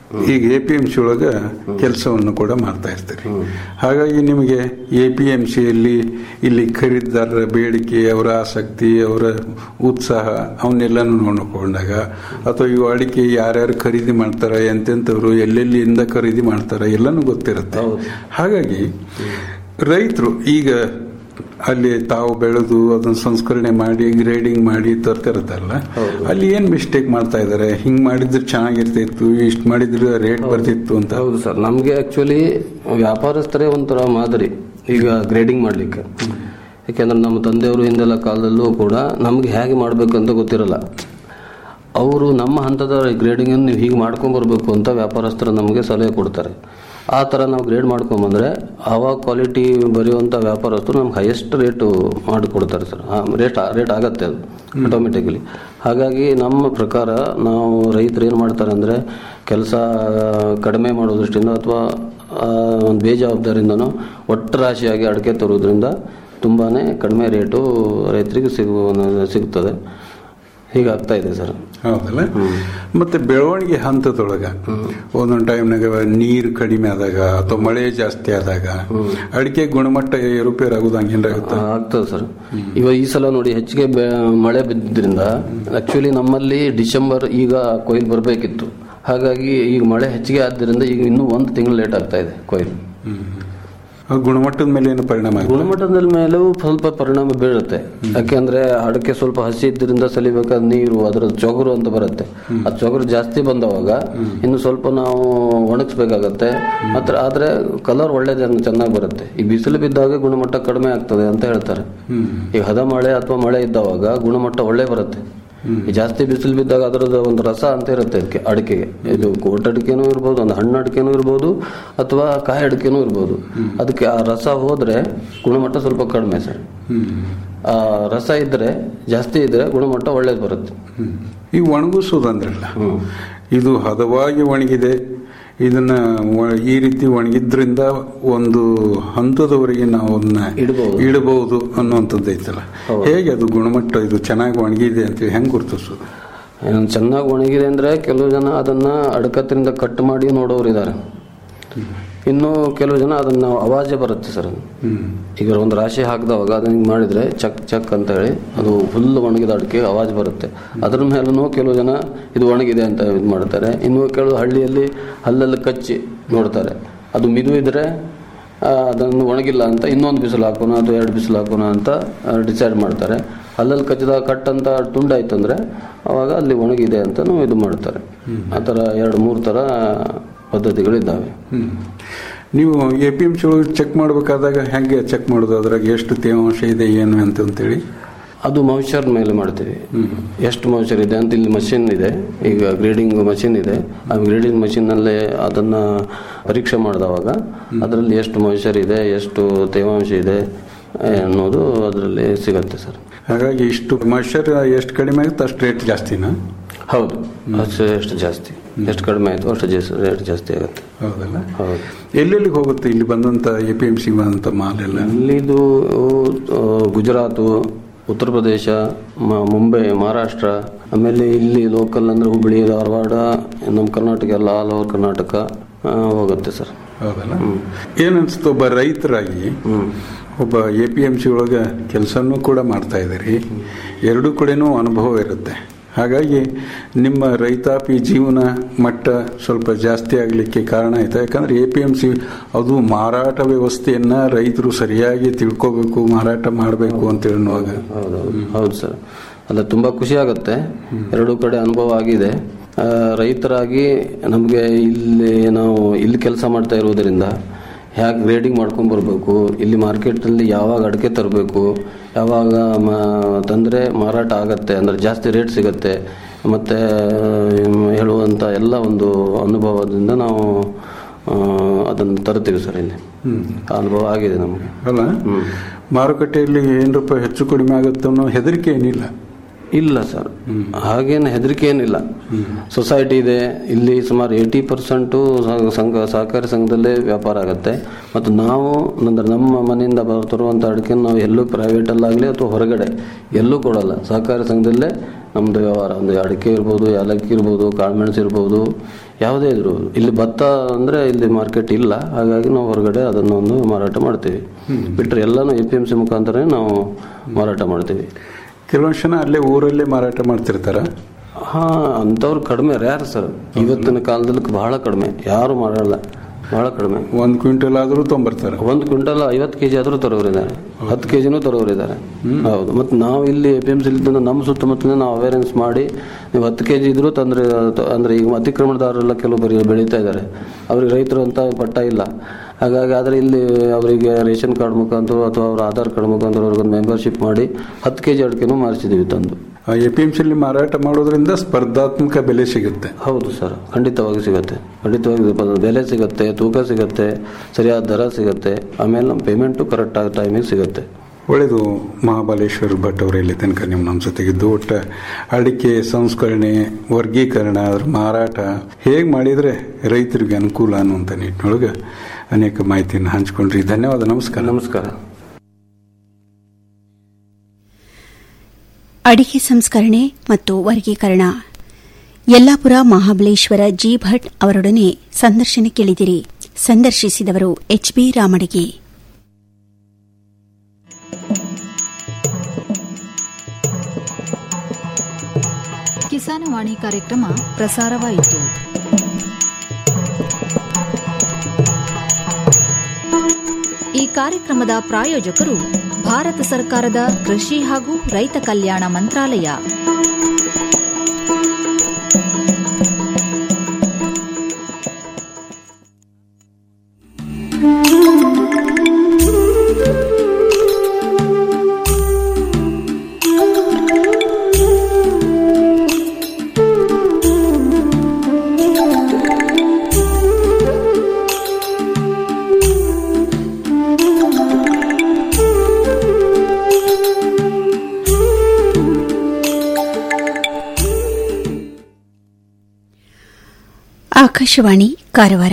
Speaker 8: ಈಗ ಎ ಪಿ ಎಂ ಸಿ ಒಳಗೆ ಕೆಲಸವನ್ನು ಕೂಡ ಮಾಡ್ತಾ ಇರ್ತೀರಿ ಹಾಗಾಗಿ ನಿಮಗೆ ಎ ಪಿ ಎಂ ಸಿಯಲ್ಲಿ ಇಲ್ಲಿ ಖರೀದಿದಾರರ ಬೇಡಿಕೆ ಅವರ ಆಸಕ್ತಿ ಅವರ ಉತ್ಸಾಹ ಅವನ್ನೆಲ್ಲನೂ ನೋಡಿಕೊಂಡಾಗ ಅಥವಾ ಇವು ಅಡಿಕೆ ಯಾರ್ಯಾರು ಖರೀದಿ ಮಾಡ್ತಾರೆ ಎಂತೆಂಥವ್ರು ಎಲ್ಲೆಲ್ಲಿಂದ ಖರೀದಿ ಮಾಡ್ತಾರೆ ಎಲ್ಲನೂ ಗೊತ್ತಿರುತ್ತೆ ಹಾಗಾಗಿ ರೈತರು ಈಗ ಅಲ್ಲಿ ತಾವು ಬೆಳೆದು ಅದನ್ನ ಸಂಸ್ಕರಣೆ ಮಾಡಿ ಗ್ರೇಡಿಂಗ್ ಮಾಡಿ ತರ್ತಿರತ್ತಲ್ಲ ಅಲ್ಲಿ ಏನ್ ಮಿಸ್ಟೇಕ್ ಮಾಡ್ತಾ ಇದಾರೆ ಹಿಂಗ್ ಮಾಡಿದ್ರೆ ಚೆನ್ನಾಗಿರ್ತಿತ್ತು ಇಷ್ಟು ಮಾಡಿದ್ರೆ ರೇಟ್ ಬರ್ತಿತ್ತು ಅಂತ
Speaker 11: ಹೌದು ಸರ್ ನಮಗೆ ಆಕ್ಚುಲಿ ವ್ಯಾಪಾರಸ್ಥರೇ ಒಂಥರ ಮಾದರಿ ಈಗ ಗ್ರೇಡಿಂಗ್ ಮಾಡಲಿಕ್ಕೆ ಯಾಕೆಂದ್ರೆ ನಮ್ಮ ತಂದೆಯವರು ಹಿಂದೆಲ್ಲ ಕಾಲದಲ್ಲೂ ಕೂಡ ನಮ್ಗೆ ಹೇಗೆ ಮಾಡಬೇಕು ಅಂತ ಗೊತ್ತಿರಲ್ಲ ಅವರು ನಮ್ಮ ಹಂತದ ಗ್ರೇಡಿಂಗನ್ನು ನೀವು ಹೀಗೆ ಮಾಡ್ಕೊಂಬರ್ಬೇಕು ಅಂತ ವ್ಯಾಪಾರಸ್ಥರು ನಮಗೆ ಸಲಹೆ ಕೊಡ್ತಾರೆ ಆ ಥರ ನಾವು ಗ್ರೇಡ್ ಮಾಡ್ಕೊಂಬಂದ್ರೆ ಆವಾಗ ಕ್ವಾಲಿಟಿ ಬರೆಯುವಂಥ ವ್ಯಾಪಾರಸ್ಥರು ನಮ್ಗೆ ಹೈಯೆಸ್ಟ್ ರೇಟು ಮಾಡಿಕೊಡ್ತಾರೆ ಸರ್ ರೇಟ್ ರೇಟ್ ಆಗತ್ತೆ ಅದು ಆಟೋಮೆಟಿಕಲಿ ಹಾಗಾಗಿ ನಮ್ಮ ಪ್ರಕಾರ ನಾವು ರೈತರು ಏನು ಮಾಡ್ತಾರೆ ಅಂದರೆ ಕೆಲಸ ಕಡಿಮೆ ಮಾಡೋ ದೃಷ್ಟಿಯಿಂದ ಅಥವಾ ಒಂದು ಬೇಜವಾಬ್ದಾರಿಯಿಂದನೂ ಒಟ್ಟು ರಾಶಿಯಾಗಿ ಅಡಿಕೆ ತರೋದ್ರಿಂದ ತುಂಬಾ ಕಡಿಮೆ ರೇಟು ರೈತರಿಗೆ ಸಿಗುವ ಸಿಗ್ತದೆ ಹೀಗಾಗ್ತಾ ಇದೆ ಸರ್
Speaker 8: ಹೌದಲ್ಲ ಮತ್ತೆ ಬೆಳವಣಿಗೆ ಹಂತದೊಳಗ ಒಂದೊಂದು ಟೈಮ್ನಾಗ ನೀರು ಕಡಿಮೆ ಆದಾಗ ಅಥವಾ ಮಳೆ ಜಾಸ್ತಿ ಆದಾಗ ಅಡಿಕೆ ಗುಣಮಟ್ಟ ಏರುಪೇರು ಆಗುದು ಹಂಗೇನಾಗುತ್ತೆ
Speaker 11: ಆಗ್ತದೆ ಸರ್ ಇವಾಗ ಈ ಸಲ ನೋಡಿ ಹೆಚ್ಚಿಗೆ ಬೆ- ಮಳೆ ಬಿದ್ದಿದ್ರಿಂದ ಆಕ್ಚುಲಿ ನಮ್ಮಲ್ಲಿ ಡಿಸೆಂಬರ್ ಈಗ ಕೊಯ್ಲು ಬರಬೇಕಿತ್ತು ಹಾಗಾಗಿ ಈಗ ಮಳೆ ಹೆಚ್ಚಿಗೆ ಆದ್ದರಿಂದ ಈಗ ಇನ್ನೂ ಒಂದು ತಿಂಗಳು ಲೇಟ್ ಆಗ್ತಾ ಇದೆ ಕೊಯ್ಲು
Speaker 8: ಆ ಗುಣಮಟ್ಟದ ಮೇಲೆ ಏನು ಪರಿಣಾಮ ಆಗುತ್ತೆ?
Speaker 11: ಗುಣಮಟ್ಟದ ಮೇಲೂ ಸ್ವಲ್ಪ ಪರಿಣಾಮ ಬೀಳುತ್ತೆ ಯಾಕೆಂದ್ರೆ ಅಡಕೆ ಸ್ವಲ್ಪ ಹಸಿ ಇದ್ದರಿಂದ ಸಲಿಬೇಕಾದ ನೀರು ಅದರ ಚೊಗರು ಅಂತ ಬರುತ್ತೆ ಆ ಚೊಗರು ಜಾಸ್ತಿ ಬಂದವಾಗ ಇನ್ನು ಸ್ವಲ್ಪ ನಾವು ಒಣಗಿಸ್ಬೇಕಾಗತ್ತೆ ಮಾತ್ರ ಆದ್ರೆ ಕಲರ್ ಒಳ್ಳೇದೇ ಚೆನ್ನಾಗಿ ಬರುತ್ತೆ ಈ ಬಿಸಿಲು ಬಿದ್ದಾಗ ಗುಣಮಟ್ಟ ಕಡಿಮೆ ಆಗ್ತದೆ ಅಂತ ಹೇಳ್ತಾರೆ ಈಗ ಹದ ಮಳೆ ಅಥವಾ ಮಳೆ ಇದ್ದವಾಗ ಗುಣಮಟ್ಟ ಒಳ್ಳೆ ಬರುತ್ತೆ ಈ ಜಾಸ್ತಿ ಬಿಸಿಲು ಬಿದ್ದಾಗ ಅದರದ್ದು ಒಂದು ರಸ ಅಂತ ಇರುತ್ತೆ ಅದಕ್ಕೆ ಅಡಿಕೆಗೆ ಇದು ಕೋಟ್ ಅಡಿಕೆನೂ ಇರ್ಬೋದು ಒಂದು ಹಣ್ಣು ಅಡಿಕೆನೂ ಇರ್ಬೋದು ಅಥವಾ ಕಾಯಿ ಅಡಿಕೆನೂ ಇರ್ಬೋದು ಅದಕ್ಕೆ ಆ ರಸ ಹೋದ್ರೆ ಗುಣಮಟ್ಟ ಸ್ವಲ್ಪ ಕಡಿಮೆ ಸರ್ ಆ ರಸ ಇದ್ರೆ ಜಾಸ್ತಿ ಇದ್ರೆ ಗುಣಮಟ್ಟ ಒಳ್ಳೇದು ಬರುತ್ತೆ
Speaker 8: ಈ ಒಣಗಿಸೋದಂದ್ರಲ್ಲ ಇದು ಹದವಾಗಿ ಒಣಗಿದೆ ಇದನ್ನ ಒ- ಈ ರೀತಿ ಒಣಗಿದ್ರಿಂದ ಒಂದು ಹಂತದವರೆಗೆ ನಾವು ಅದನ್ನ ಇಡಬಹುದು ಅನ್ನುವಂಥದ್ದು ಐತಲ್ಲ ಹೇಗೆ ಅದು ಗುಣಮಟ್ಟ ಇದು ಚೆನ್ನಾಗಿ ಒಣಗಿದೆ ಅಂತ ಹೆಂಗ್ ಗುರುತಿಸೋದು
Speaker 11: ಏನು ಚೆನ್ನಾಗಿ ಒಣಗಿದೆ ಅಂದ್ರೆ ಕೆಲವು ಜನ ಅದನ್ನ ಅಡಕತ್ತಿನಿಂದ ಕಟ್ ಮಾಡಿ ನೋಡೋರು ಇದ್ದಾರೆ ಇನ್ನು ಕೆಲವು ಜನ ಅದನ್ನ ಅವಾಜೆ ಬರುತ್ತೆ ಸರ್ ಅದು. ಈಗ ಒಂದು ರಾಶಿ ಹಾಕಿದವಾಗ ಅದನ್ನ ಹಿಂಗ್ ಮಾಡಿದ್ರೆ ಚಕ್ ಚಕ್ ಅಂತ ಹೇಳಿ ಅದು ಫುಲ್ ಒಣಗಿದ ಅಡಿಕೆ ಅವಾಜ್ ಬರುತ್ತೆ ಅದ್ರ ಮೇಲೂ ಕೆಲವು ಜನ ಇದು ಒಣಗಿದೆ ಅಂತ ಇದು ಮಾಡ್ತಾರೆ ಇನ್ನು ಕೆಲವು ಹಳ್ಳಿಯಲ್ಲಿ ಹಲ್ಲಲ್ಲಿ ಕಚ್ಚಿ ನೋಡ್ತಾರೆ ಅದು ಮಿದು ಇದ್ರೆ ಆ, ಅದನ್ನು ಒಣಗಿಲ್ಲ ಅಂತ ಇನ್ನೊಂದು ಬಿಸಿಲು ಹಾಕೋಣ ಅಥವಾ ಎರಡು ಬಿಸಿಲು ಹಾಕೋಣ ಅಂತ ಡಿಸೈಡ್ ಮಾಡ್ತಾರೆ ಅಲ್ಲಲ್ಲಿ ಕಚ್ಚಿದ ಕಟ್ ಅಂತ ತುಂಡಾಯ್ತು ಅಂದ್ರೆ ಅವಾಗ ಅಲ್ಲಿ ಒಣಗಿದೆ ಅಂತ ಇದು ಮಾಡ್ತಾರೆ ಆ ಥರ ಎರಡು ಮೂರು ಥರ ಪದ್ಧತಿಗಳಿದ್ದಾವೆ
Speaker 8: ಹ್ಮ್. ನೀವು A P M C check ಮಾಡಬೇಕಾದಾಗ ಹೆಂಗೆ ಚೆಕ್ ಮಾಡೋದು ಅದ್ರಾಗ ಎಷ್ಟು ತೇವಾಂಶ ಇದೆ ಏನು ಅಂತ ಅಂತೇಳಿ
Speaker 11: ಅದು ಮೌಚರ್ ಮೇಲೆ ಮಾಡ್ತೀವಿ ಎಷ್ಟು ಮೌಚರ್ ಇದೆ ಅಂತ ಇಲ್ಲಿ ಮಷಿನ್ ಇದೆ ಈಗ ಗ್ರೇಡಿಂಗ್ ಮಷಿನ್ ಇದೆ ಆ ಗ್ರೇಡಿಂಗ್ ಮಷಿನ್ನಲ್ಲೇ ಅದನ್ನ ಪರೀಕ್ಷೆ ಮಾಡಿದವಾಗ ಅದರಲ್ಲಿ ಎಷ್ಟು ಮೌಚರ್ ಇದೆ ಎಷ್ಟು ತೇವಾಂಶ ಇದೆ ಅನ್ನೋದು ಅದರಲ್ಲಿ ಸಿಗತ್ತೆ ಸರ್
Speaker 8: ಹಾಗಾಗಿ ಇಷ್ಟು ಮಾಯ್ಶ್ಚರ್ ಎಷ್ಟು ಕಡಿಮೆ ಆಗುತ್ತೆ ಅಷ್ಟು ರೇಟ್ ಜಾಸ್ತಿನಾ
Speaker 11: ಹೌದು ಅಷ್ಟು ಎಷ್ಟು ಜಾಸ್ತಿ ಎಷ್ಟು ಕಡಿಮೆ ಆಯಿತು ಅಷ್ಟು ಜಾಸ್ತಿ ರೇಟ್ ಜಾಸ್ತಿ ಆಗುತ್ತೆ
Speaker 8: ಹೌದಲ್ಲ
Speaker 11: ಹೌದು
Speaker 8: ಎಲ್ಲೆಲ್ಲಿ ಹೋಗುತ್ತೆ ಇಲ್ಲಿ ಬಂದಂತ ಎ ಪಿ ಎಂ ಸಿ ಬಂದಂತ ಮಾಲ್ ಎಲ್ಲ
Speaker 11: ಇಲ್ಲಿದು ಆ, ಗುಜರಾತು ಉತ್ತರ ಪ್ರದೇಶ ಮ- ಮುಂಬೈ ಮಹಾರಾಷ್ಟ್ರ ಆಮೇಲೆ ಇಲ್ಲಿ ಲೋಕಲ್ ಅಂದ್ರೆ ಹುಬ್ಬಳ್ಳಿ ಧಾರವಾಡ ನಮ್ಮ ಕರ್ನಾಟಕ ಎಲ್ಲ ಆಲ್ ಓವರ್ ಕರ್ನಾಟಕ ಆ, ಹೋಗುತ್ತೆ ಸರ್
Speaker 8: ಹೌದಲ್ಲ ಏನನ್ಸುತ್ತೆ ಒಬ್ಬ ರೈತರಾಗಿ ಒಬ್ಬ ಎ ಪಿ ಎಂ ಸಿ ಒಳಗೆ ಕೆಲಸನೂ ಕೂಡ ಮಾಡ್ತಾ ಇದ್ದೀರಿ ಎರಡೂ ಕಡೆನೂ ಅನುಭವ ಇರುತ್ತೆ ಹಾಗಾಗಿ ನಿಮ್ಮ ರೈತಾಪಿ ಜೀವನ ಮಟ್ಟ ಸ್ವಲ್ಪ ಜಾಸ್ತಿ ಆಗಲಿಕ್ಕೆ ಕಾರಣ ಆಯ್ತಾ ಯಾಕಂದ್ರೆ ಎ ಪಿ ಎಂ ಸಿ ಅದು ಮಾರಾಟ ವ್ಯವಸ್ಥೆಯನ್ನ ರೈತರು ಸರಿಯಾಗಿ ತಿಳ್ಕೋಬೇಕು ಮಾರಾಟ ಮಾಡಬೇಕು ಅಂತ ಹೇಳುವಾಗ
Speaker 11: ಹೌದೌದು ಹೌದು ಸರ್ ಅಲ್ಲ ತುಂಬ ಖುಷಿ ಆಗುತ್ತೆ ಎರಡೂ ಕಡೆ ಅನುಭವ ಆಗಿದೆ ಆ, ರೈತರಾಗಿ ನಮಗೆ ಇಲ್ಲಿ ನಾವು ಇಲ್ಲಿ ಕೆಲಸ ಮಾಡ್ತಾ ಇರುವುದರಿಂದ ಹೇಗೆ ಗ್ರೇಡಿಂಗ್ ಮಾಡ್ಕೊಂಡು ಬರಬೇಕು ಇಲ್ಲಿ ಮಾರ್ಕೆಟಲ್ಲಿ ಯಾವಾಗ ಅಡಿಕೆ ತರಬೇಕು ಯಾವಾಗ ಮ- ತಂದ್ರೆ ಮಾರಾಟ ಆಗತ್ತೆ ಅಂದ್ರೆ ಜಾಸ್ತಿ ರೇಟ್ ಸಿಗತ್ತೆ ಮತ್ತು ಹೇಳುವಂಥ ಎಲ್ಲ ಒಂದು ಅನುಭವದಿಂದ ನಾವು ಅದನ್ನು ತರ್ತೀವಿ ಸರ್ ಇಲ್ಲಿ ಅನುಭವ ಆಗಿದೆ ನಮಗೆ
Speaker 8: ಅಲ್ಲ ಮಾರುಕಟ್ಟೆಯಲ್ಲಿ ಏನು ರೂಪಾಯಿ ಹೆಚ್ಚು ಕಡಿಮೆ ಆಗುತ್ತೆ ಅನ್ನೋ ಹೆದರಿಕೆ ಏನಿಲ್ಲ
Speaker 11: ಇಲ್ಲ ಸರ್ ಹಾಗೇನು ಹೆದರಿಕೆ ಏನಿಲ್ಲ ಸೊಸೈಟಿ ಇದೆ ಇಲ್ಲಿ ಸುಮಾರು ಏಯ್ಟಿ ಪರ್ಸೆಂಟು ಸಂಘ ಸಹಕಾರಿ ಸಂಘದಲ್ಲೇ ವ್ಯಾಪಾರ ಆಗುತ್ತೆ ಮತ್ತು ನಾವು ಅಂದ್ರೆ ನಮ್ಮ ಮನೆಯಿಂದ ಬ- ತರುವಂಥ ಅಡಿಕೆ ನಾವು ಎಲ್ಲೂ ಪ್ರೈವೇಟಲ್ಲಾಗಲಿ ಅಥವಾ ಹೊರಗಡೆ ಎಲ್ಲೂ ಕೊಡಲ್ಲ ಸಹಕಾರಿ ಸಂಘದಲ್ಲೇ ನಮ್ಮದು ವ್ಯವಹಾರ ಒಂದು ಅಡಿಕೆ ಇರ್ಬೋದು ಏಲಕ್ಕಿ ಇರ್ಬೋದು ಕಾಳುಮೆಣಸು ಇರ್ಬೋದು ಯಾವುದೇ ಇದ್ರು ಇಲ್ಲಿ ಭತ್ತ ಅಂದರೆ ಇಲ್ಲಿ ಮಾರ್ಕೆಟ್ ಇಲ್ಲ ಹಾಗಾಗಿ ನಾವು ಹೊರಗಡೆ ಅದನ್ನು ಒಂದು ಮಾರಾಟ ಮಾಡ್ತೀವಿ ಬಿಟ್ಟರೆ ಎಲ್ಲನೂ ಎ ಪಿ ಎಮ್ ಸಿ ಮುಖಾಂತರ ನಾವು ಮಾರಾಟ ಮಾಡ್ತೀವಿ
Speaker 8: ಕೆಲವೊಂದು ಜನ ಅಲ್ಲೇ ಊರಲ್ಲೇ ಮಾರಾಟ ಮಾಡ್ತಿರ್ತಾರ
Speaker 11: ಹಾ ಅಂಥವ್ರು ಕಡಿಮೆ ರ್ಯಾರ್ ಸರ್ ಇವತ್ತಿನ ಕಾಲದಲ್ಲಿ ಬಹಳ ಕಡಿಮೆ ಯಾರು ಮಾಡಲ್ಲ ಬಹಳ ಕಡಿಮೆ
Speaker 8: ಒಂದು ಕ್ವಿಂಟಲ್ ಆದರೂ ತೊಂಬರ್ತಾರೆ
Speaker 11: ಒಂದು ಕ್ವಿಂಟಲ್ ಐವತ್ತು ಕೆಜಿ ಆದರೂ ತರೋರಿದ್ದಾರೆ ಹತ್ತು ಕೆಜಿನೂ ತರೋರಿದ್ದಾರೆ ಹೌದು ಮತ್ತು ನಾವು ಇಲ್ಲಿ ಎ ಪಿ ಎಮ್ ಸಿ ನಮ್ಮ ಸುತ್ತಮುತ್ತಲಿನ ನಾವು ಅವೇರೆನ್ಸ್ ಮಾಡಿ ನೀವು ಹತ್ತು ಕೆಜಿ ಇದ್ರೂ ತಂದ್ರೆ ಅಂದ್ರೆ ಈಗ ಅತಿಕ್ರಮಣದಾರರೆಲ್ಲ ಕೆಲವು ಬರೀ ಬೆಳೀತಾ ಇದ್ದಾರೆ ಅವ್ರಿಗೆ ರೈತರು ಅಂತ ಪಟ್ಟ ಇಲ್ಲ ಹಾಗಾಗಿ ಆದರೆ ಇಲ್ಲಿ ಅವರಿಗೆ ರೇಷನ್ ಕಾರ್ಡ್ ಮುಖಾಂತರ ಅಥವಾ ಅವ್ರ ಆಧಾರ್ ಕಾರ್ಡ್ ಮುಖಾಂತರ ಅವ್ರಿಗೊಂದು ಮೆಂಬರ್ಶಿಪ್ ಮಾಡಿ ಹತ್ತು ಕೆಜಿ ಅಡಿಕೆನೂ ಮಾರಿಸಿದ್ದೀವಿ ತಂದು
Speaker 8: ಎ ಪಿ ಎಂ ಸಿಲಿ ಮಾರಾಟ ಮಾಡೋದ್ರಿಂದ ಸ್ಪರ್ಧಾತ್ಮಕ ಬೆಲೆ ಸಿಗುತ್ತೆ
Speaker 11: ಹೌದು ಸರ್ ಖಂಡಿತವಾಗಿ ಸಿಗುತ್ತೆ ಖಂಡಿತವಾಗಿ ಪ- ಬೆಲೆ ಸಿಗುತ್ತೆ ತೂಕ ಸಿಗುತ್ತೆ ಸರಿಯಾದ ದರ ಸಿಗುತ್ತೆ ಆಮೇಲೆ ನಮ್ಮ ಪೇಮೆಂಟು ಕರೆಕ್ಟ್ ಆದ ಟೈಮಿಗೆ ಸಿಗುತ್ತೆ
Speaker 8: ಒಳ್ಳೆಯದು ಮಹಾಬಲೇಶ್ವರ್ ಭಟ್ ಅವರು ಇಲ್ಲಿ ತನಕ ನಿಮ್ಮ ನಮ್ಮ ಜೊತೆಗಿದ್ದು ಒಟ್ಟ ಅಡಿಕೆ ಸಂಸ್ಕರಣೆ ವರ್ಗೀಕರಣ ಅದ್ರ ಮಾರಾಟ ಹೇಗೆ ಮಾಡಿದರೆ ರೈತರಿಗೆ ಅನುಕೂಲ ಅನ್ನುವಂಥ ನಿಟ್ಟಿನೊಳಗೆ ಅನೇಕ ಮಾಹಿತಿಯನ್ನು ಹಂಚ್ಕೊಂಡ್ರಿ ಧನ್ಯವಾದ ನಮಸ್ಕಾರ
Speaker 11: ನಮಸ್ಕಾರ
Speaker 7: ಅಡಿಕೆ ಸಂಸ್ಕರಣೆ ಮತ್ತು ವರ್ಗೀಕರಣ ಯಲ್ಲಾಪುರ ಮಹಾಬಲೇಶ್ವರ ಜಿ ಭಟ್ ಅವರೊಡನೆ ಸಂದರ್ಶನ ಕೇಳಿದಿರಿ ಸಂದರ್ಶಿಸಿದವರು ಎಚ್ಬಿ ರಾಮಡಿಗೆ
Speaker 1: ಕಿಸಾನವಾಣಿ ಕಾರ್ಯಕ್ರಮ ಪ್ರಸಾರವಾಯಿತು ಈ ಕಾರ್ಯಕ್ರಮದ ಪ್ರಾಯೋಜಕರು ಭಾರತ ಸರ್ಕಾರದ ಕೃಷಿ ಹಾಗೂ ರೈತ ಕಲ್ಯಾಣ ಮಂತ್ರಾಲಯ
Speaker 7: ಆಕಾಶವಾಣಿ ಕಾರವಾರ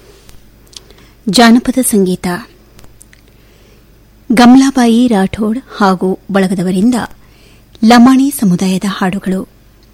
Speaker 7: ಜಾನಪದ ಸಂಗೀತ ಗಮ್ಲಾಬಾಯಿ ರಾಠೋಡ್ ಹಾಗೂ ಬಳಗದವರಿಂದ ಲಮಾಣಿ ಸಮುದಾಯದ ಹಾಡುಗಳು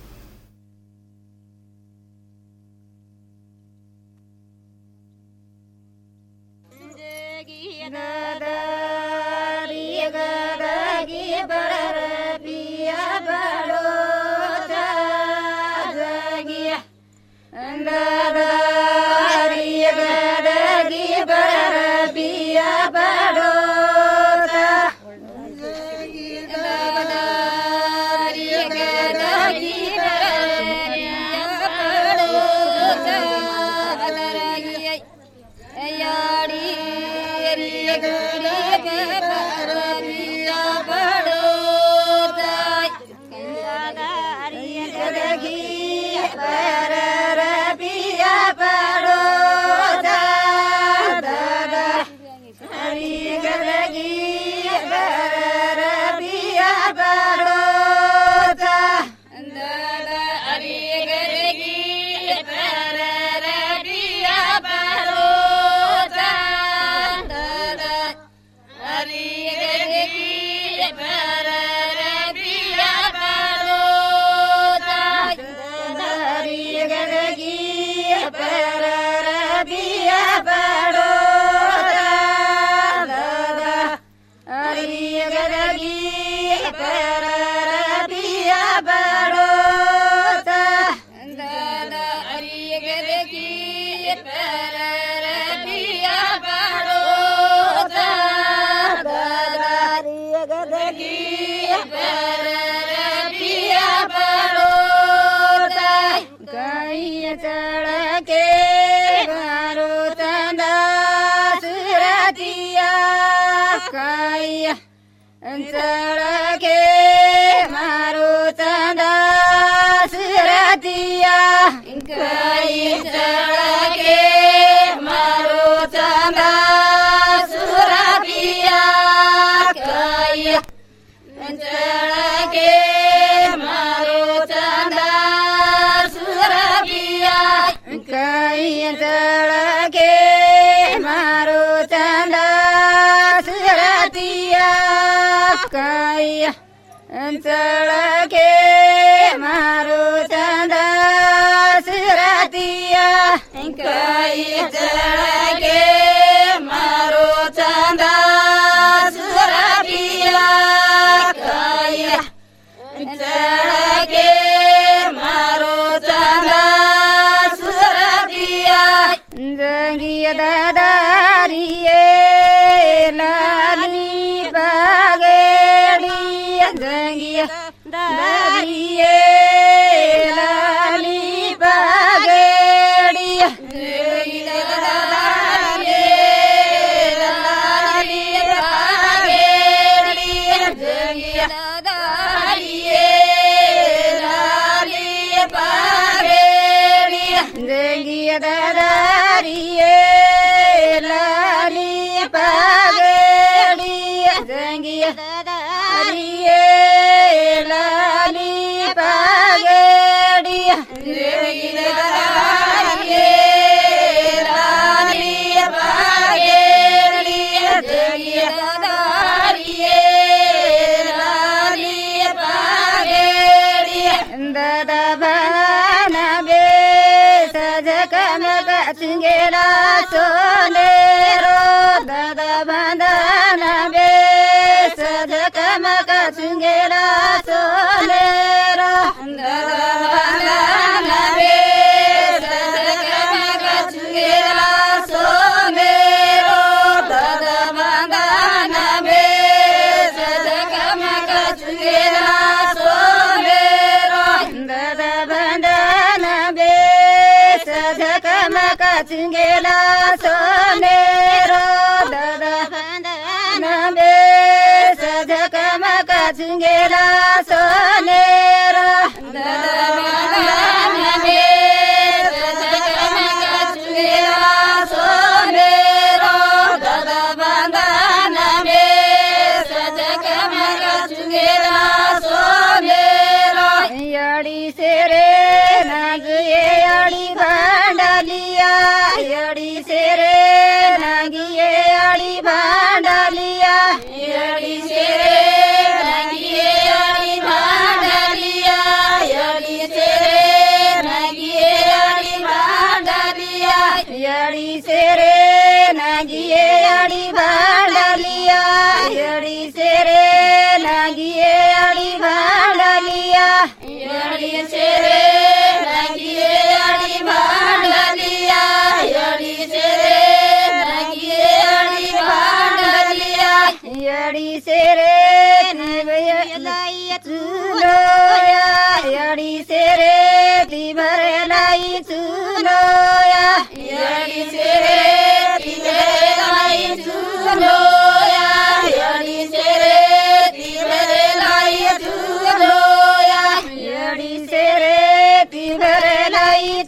Speaker 12: ಚಳಕೆ ಮಾರು ಚಂದ ಸುರತಿಯ ಕೈ ಚಳಕೆ ಮಾರು ಚಂದ ಸುರತಿಯ ಕೈ ಚಳಕೆ ಮಾರು ಚಂದ ಸುರತಿಯ ಕೈ ಚಳಕೆ ಮಾರು ಚಂದ ಸುರತಿಯ ಕೈ ಚಳಕೆ ಕೈ ತೆಳಗೆ ಮಾರು ಚಂದ ಸುರಭಿಯ ಕೈ ತೆಳಗೆ ಮಾರು ಚಂದ ಸುರಭಿಯ ಜಂಗಿಯದ ದಾರಿಯೇ ಲಾಲಿ ಬಾಗೇಡಿಯ ಜಂಗಿಯ ದಾರಿಯೇ ಲಾಲಿ ಬಾಗೇಡಿಯ ಜಂಗಿಯ ದಾರಿಯೇ ಲಾಲಿ ಬಾಗೇಡಿಯ ಜಂಗಿಯ ದಾರಿಯೇ ಲಾಲಿ ಬಾಗೇಡಿಯ ಜಂಗಿಯ ದಾರಿಯೇ ಲಾಲಿ ಬಾಗೇಡಿಯ ಜಂಗಿಯ ದಾರಿಯೇ ಲಾಲಿ ಬಾಗೇಡಿಯ ಜಂಗಿಯ ದಾರಿಯೇ ಲಾಲಿ ಬಾಗೇಡಿಯ ಜಂಗಿಯ ದಾರಿಯೇ ಲಾಲಿ ಬಾಗೇಡಿಯ ದದ ಬನಬೆ ಸಜಕ ಮಗ ಚಿಂಗೇಲ ಸೋನೇರೋ ದದ ಬಂದನ ಬೇ ಸಜಕ ಮಗ ಚಿಂಗೇಲ ಸೋನೇರೋ ದದ ಬಂದನ ಬೇ ಸಜಕ ಮಗ ಚಿಂಗೇಲ ಸೋನೇರೋ ದದ ಬಂದನ ಬೇ ಸಜಕ ಮಗ ಚಿಂಗೇಲ ಸೋನೇರೋ ದದ ಬಂದನ ಬೇ ಸಜಕ ಮಗ ಚಿಂಗೇಲ ಸೋನೇರೋ ದದ ಬಂದನ ಬೇ ಸಜಕ ಮಗ ಚಿಂಗೇಲ ಸೋನೇರೋ ದದ ಬಂದನ ಬೇ ಸಜಕ ಮಗ ಚಿಂಗೇಲ ಸೋನೇರೋ ದದ ಬಂದನ ಬೇ ಸಜಕ ಮಗ ಚಿಂಗೇಲ ಸೋನೇರೋ ಯಡಿ ಸೇರೆ ನಾಗಿಯೇ ಅಡಿ ಭಾಂಡಲಿಯಾ ಯಡಿ ಸೇರೆ ನಾಗಿಯೇ ಅಡಿ ಭಾಂಡಲಿಯಾ ಯಡಿ ಸೇರೆ ನಾಗಿಯೇ ಅಡಿ ಭಾಂಡಲಿಯಾ ಯಡಿ ಸೇರೆ ನಾಗಿಯೇ ಅಡಿ ಭಾಂಡಲಿಯಾ ಯಡಿ ಸೇರೆ ನಾಗಿಯೇ ಅಡಿ ಭಾಂಡಲಿಯಾ ಯಡಿ ಸೇರೆ ನಾಗಿಯೇ ಅಡಿ ಭಾಂಡಲಿಯಾ ಯಡಿ ಸೇರೆ ನಾಗಿಯೇ ಅಡಿ ಭಾಂಡಲಿಯಾ ಯಡಿ ಸೇರೆ ನಾಗಿಯೇ ಅಡಿ ಭಾಂಡಲಿಯಾ ಯಡಿ ಸೇರೆ ಚೂಲೋಯ ಯಡಿ ಸೇರೆ ತಿಬರೆ ಲಾಯಿ ಚೂಲೋಯ ಯಡಿ ಸೇರೆ ತಿಬರೆ ಲಾಯಿ ಚೂಲೋಯ ಯಡಿ ಸೇರೆ ತಿಬರೆ ಲಾಯಿ ಚೂಲೋಯ ಯಡಿ ಸೇರೆ ತಿಬರೆ ಲಾಯಿ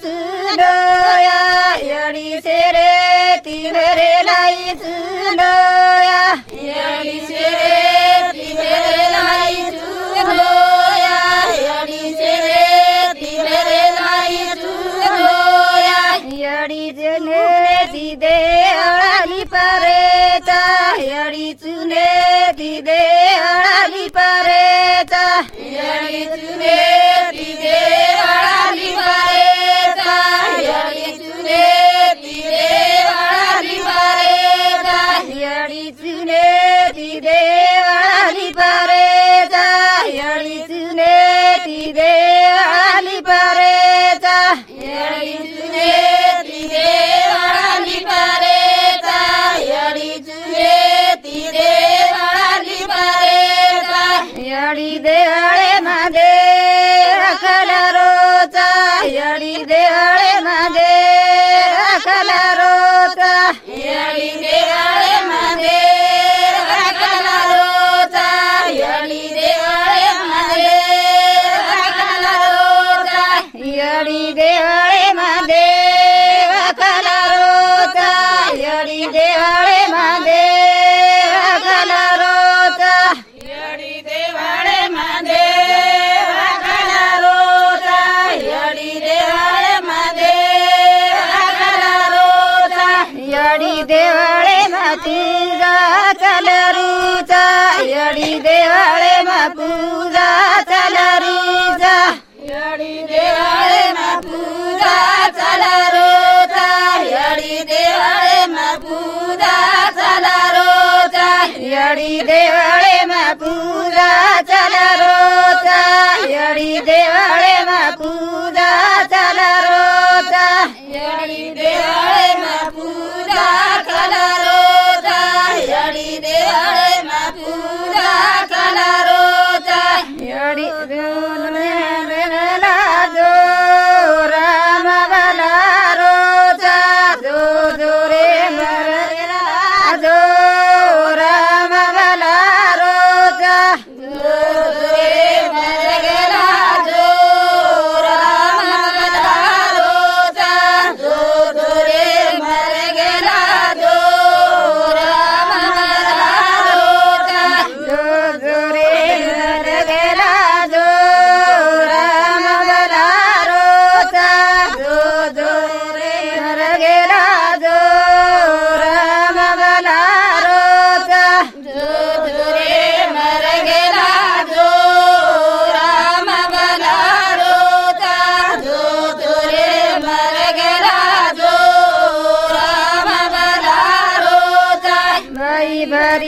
Speaker 12: ಚೂಲೋಯ ಯಡಿ ಸೇರೆ ತಿಬರೆ ಲಾಯಿ ಚೂಲೋಯ ಯಡಿ ಸೇರೆ ತಿಬರೆ ಲಾಯಿ ಚೂಲೋಯ ಯಡಿ ಸೇರೆ ತಿಬರೆ ಲಾಯಿ ಚೂಲೋಯ ಯಡಿ ಜನೆ ದಿದೆ ಅಳಲಿ ಪರೇತ ಯಡಿ ಚುನೆ ದಿದೆ ಅಳಲಿ ಪರೇತ ಯಡಿ ಚುನೆ ದಿದೆ ಅಳಲಿ ಪರೇತ ಯಡಿ ಚುನೆ ದಿದೆ ಅಳಲಿ ಪರೇತ ಯಡಿ ಚುನೆ ದಿದೆ ಅಳಲಿ ಪರೇತ ಯಡಿ ಚುನೆ ದಿದೆ ಅಳಲಿ ಪರೇತ ಯಡಿ ಚುನೆ ದಿದೆ ಅಳಲಿ ಪರೇತ ಯಡಿ ಚುನೆ ದಿದೆ ಅಳಲಿ ಪರೇತ ಯಡಿ ದೇಹಳೆ ಮದೆ ಅಕಲ ರೋತ ಯಡಿ ದೇಹಳೆ ಮದೆ ಅಕಲ ರೋತ ಯಡಿ ದೇಹಳೆ ಮದೆ ಅಕಲ ರೋತ ಯಡಿ ದೇಹಳೆ ಮದೆ ಅಕಲ ರೋತ ಯಡಿ ದೇಹಳೆ ಮದೆ ಅಕಲ ರೋತ ಯಡಿ ದೇಹಳೆ ಮದೆ ಅಕಲ ರೋತ ಯಡಿ ದೇವಳೆ ಮದೆ ಅಕಲ ರೋತ ಯಡಿ ದೇವಳೆ ಮದೆ ಅಕಲ ರೋತ ಯಡಿ ದೇವಳೆ ಮತೀಗ ಕಲರೂತ ಯಡಿ ದೇವಳೆ ಮಪೂಜ ಚಲರೂತ ಯಡಿ ದೇವಳೆ ಮಪೂಜ ಚಲರೂತ ಯಡಿ यडी देवळेमा पूजा चल रोजा यडी देवळेमा पूजा चल रोजा यडी देवळेमा पूजा चल रोजा यडी देवळेमा पूजा चल रोजा यडी देवळेला जो राम बला रोजा जो जो रे मरला जो राम बला रोजा जो जो रे मरला जो राम बला रोजा जो जो रे मरला जो राम बला रोजा जो जो रे मरला जो राम बला रोजा जो जो रे मरला जो राम बला रोजा जो जो रे मरला जो राम बला रोजा जो जो रे मरला जो राम बला रोजा बाई बारी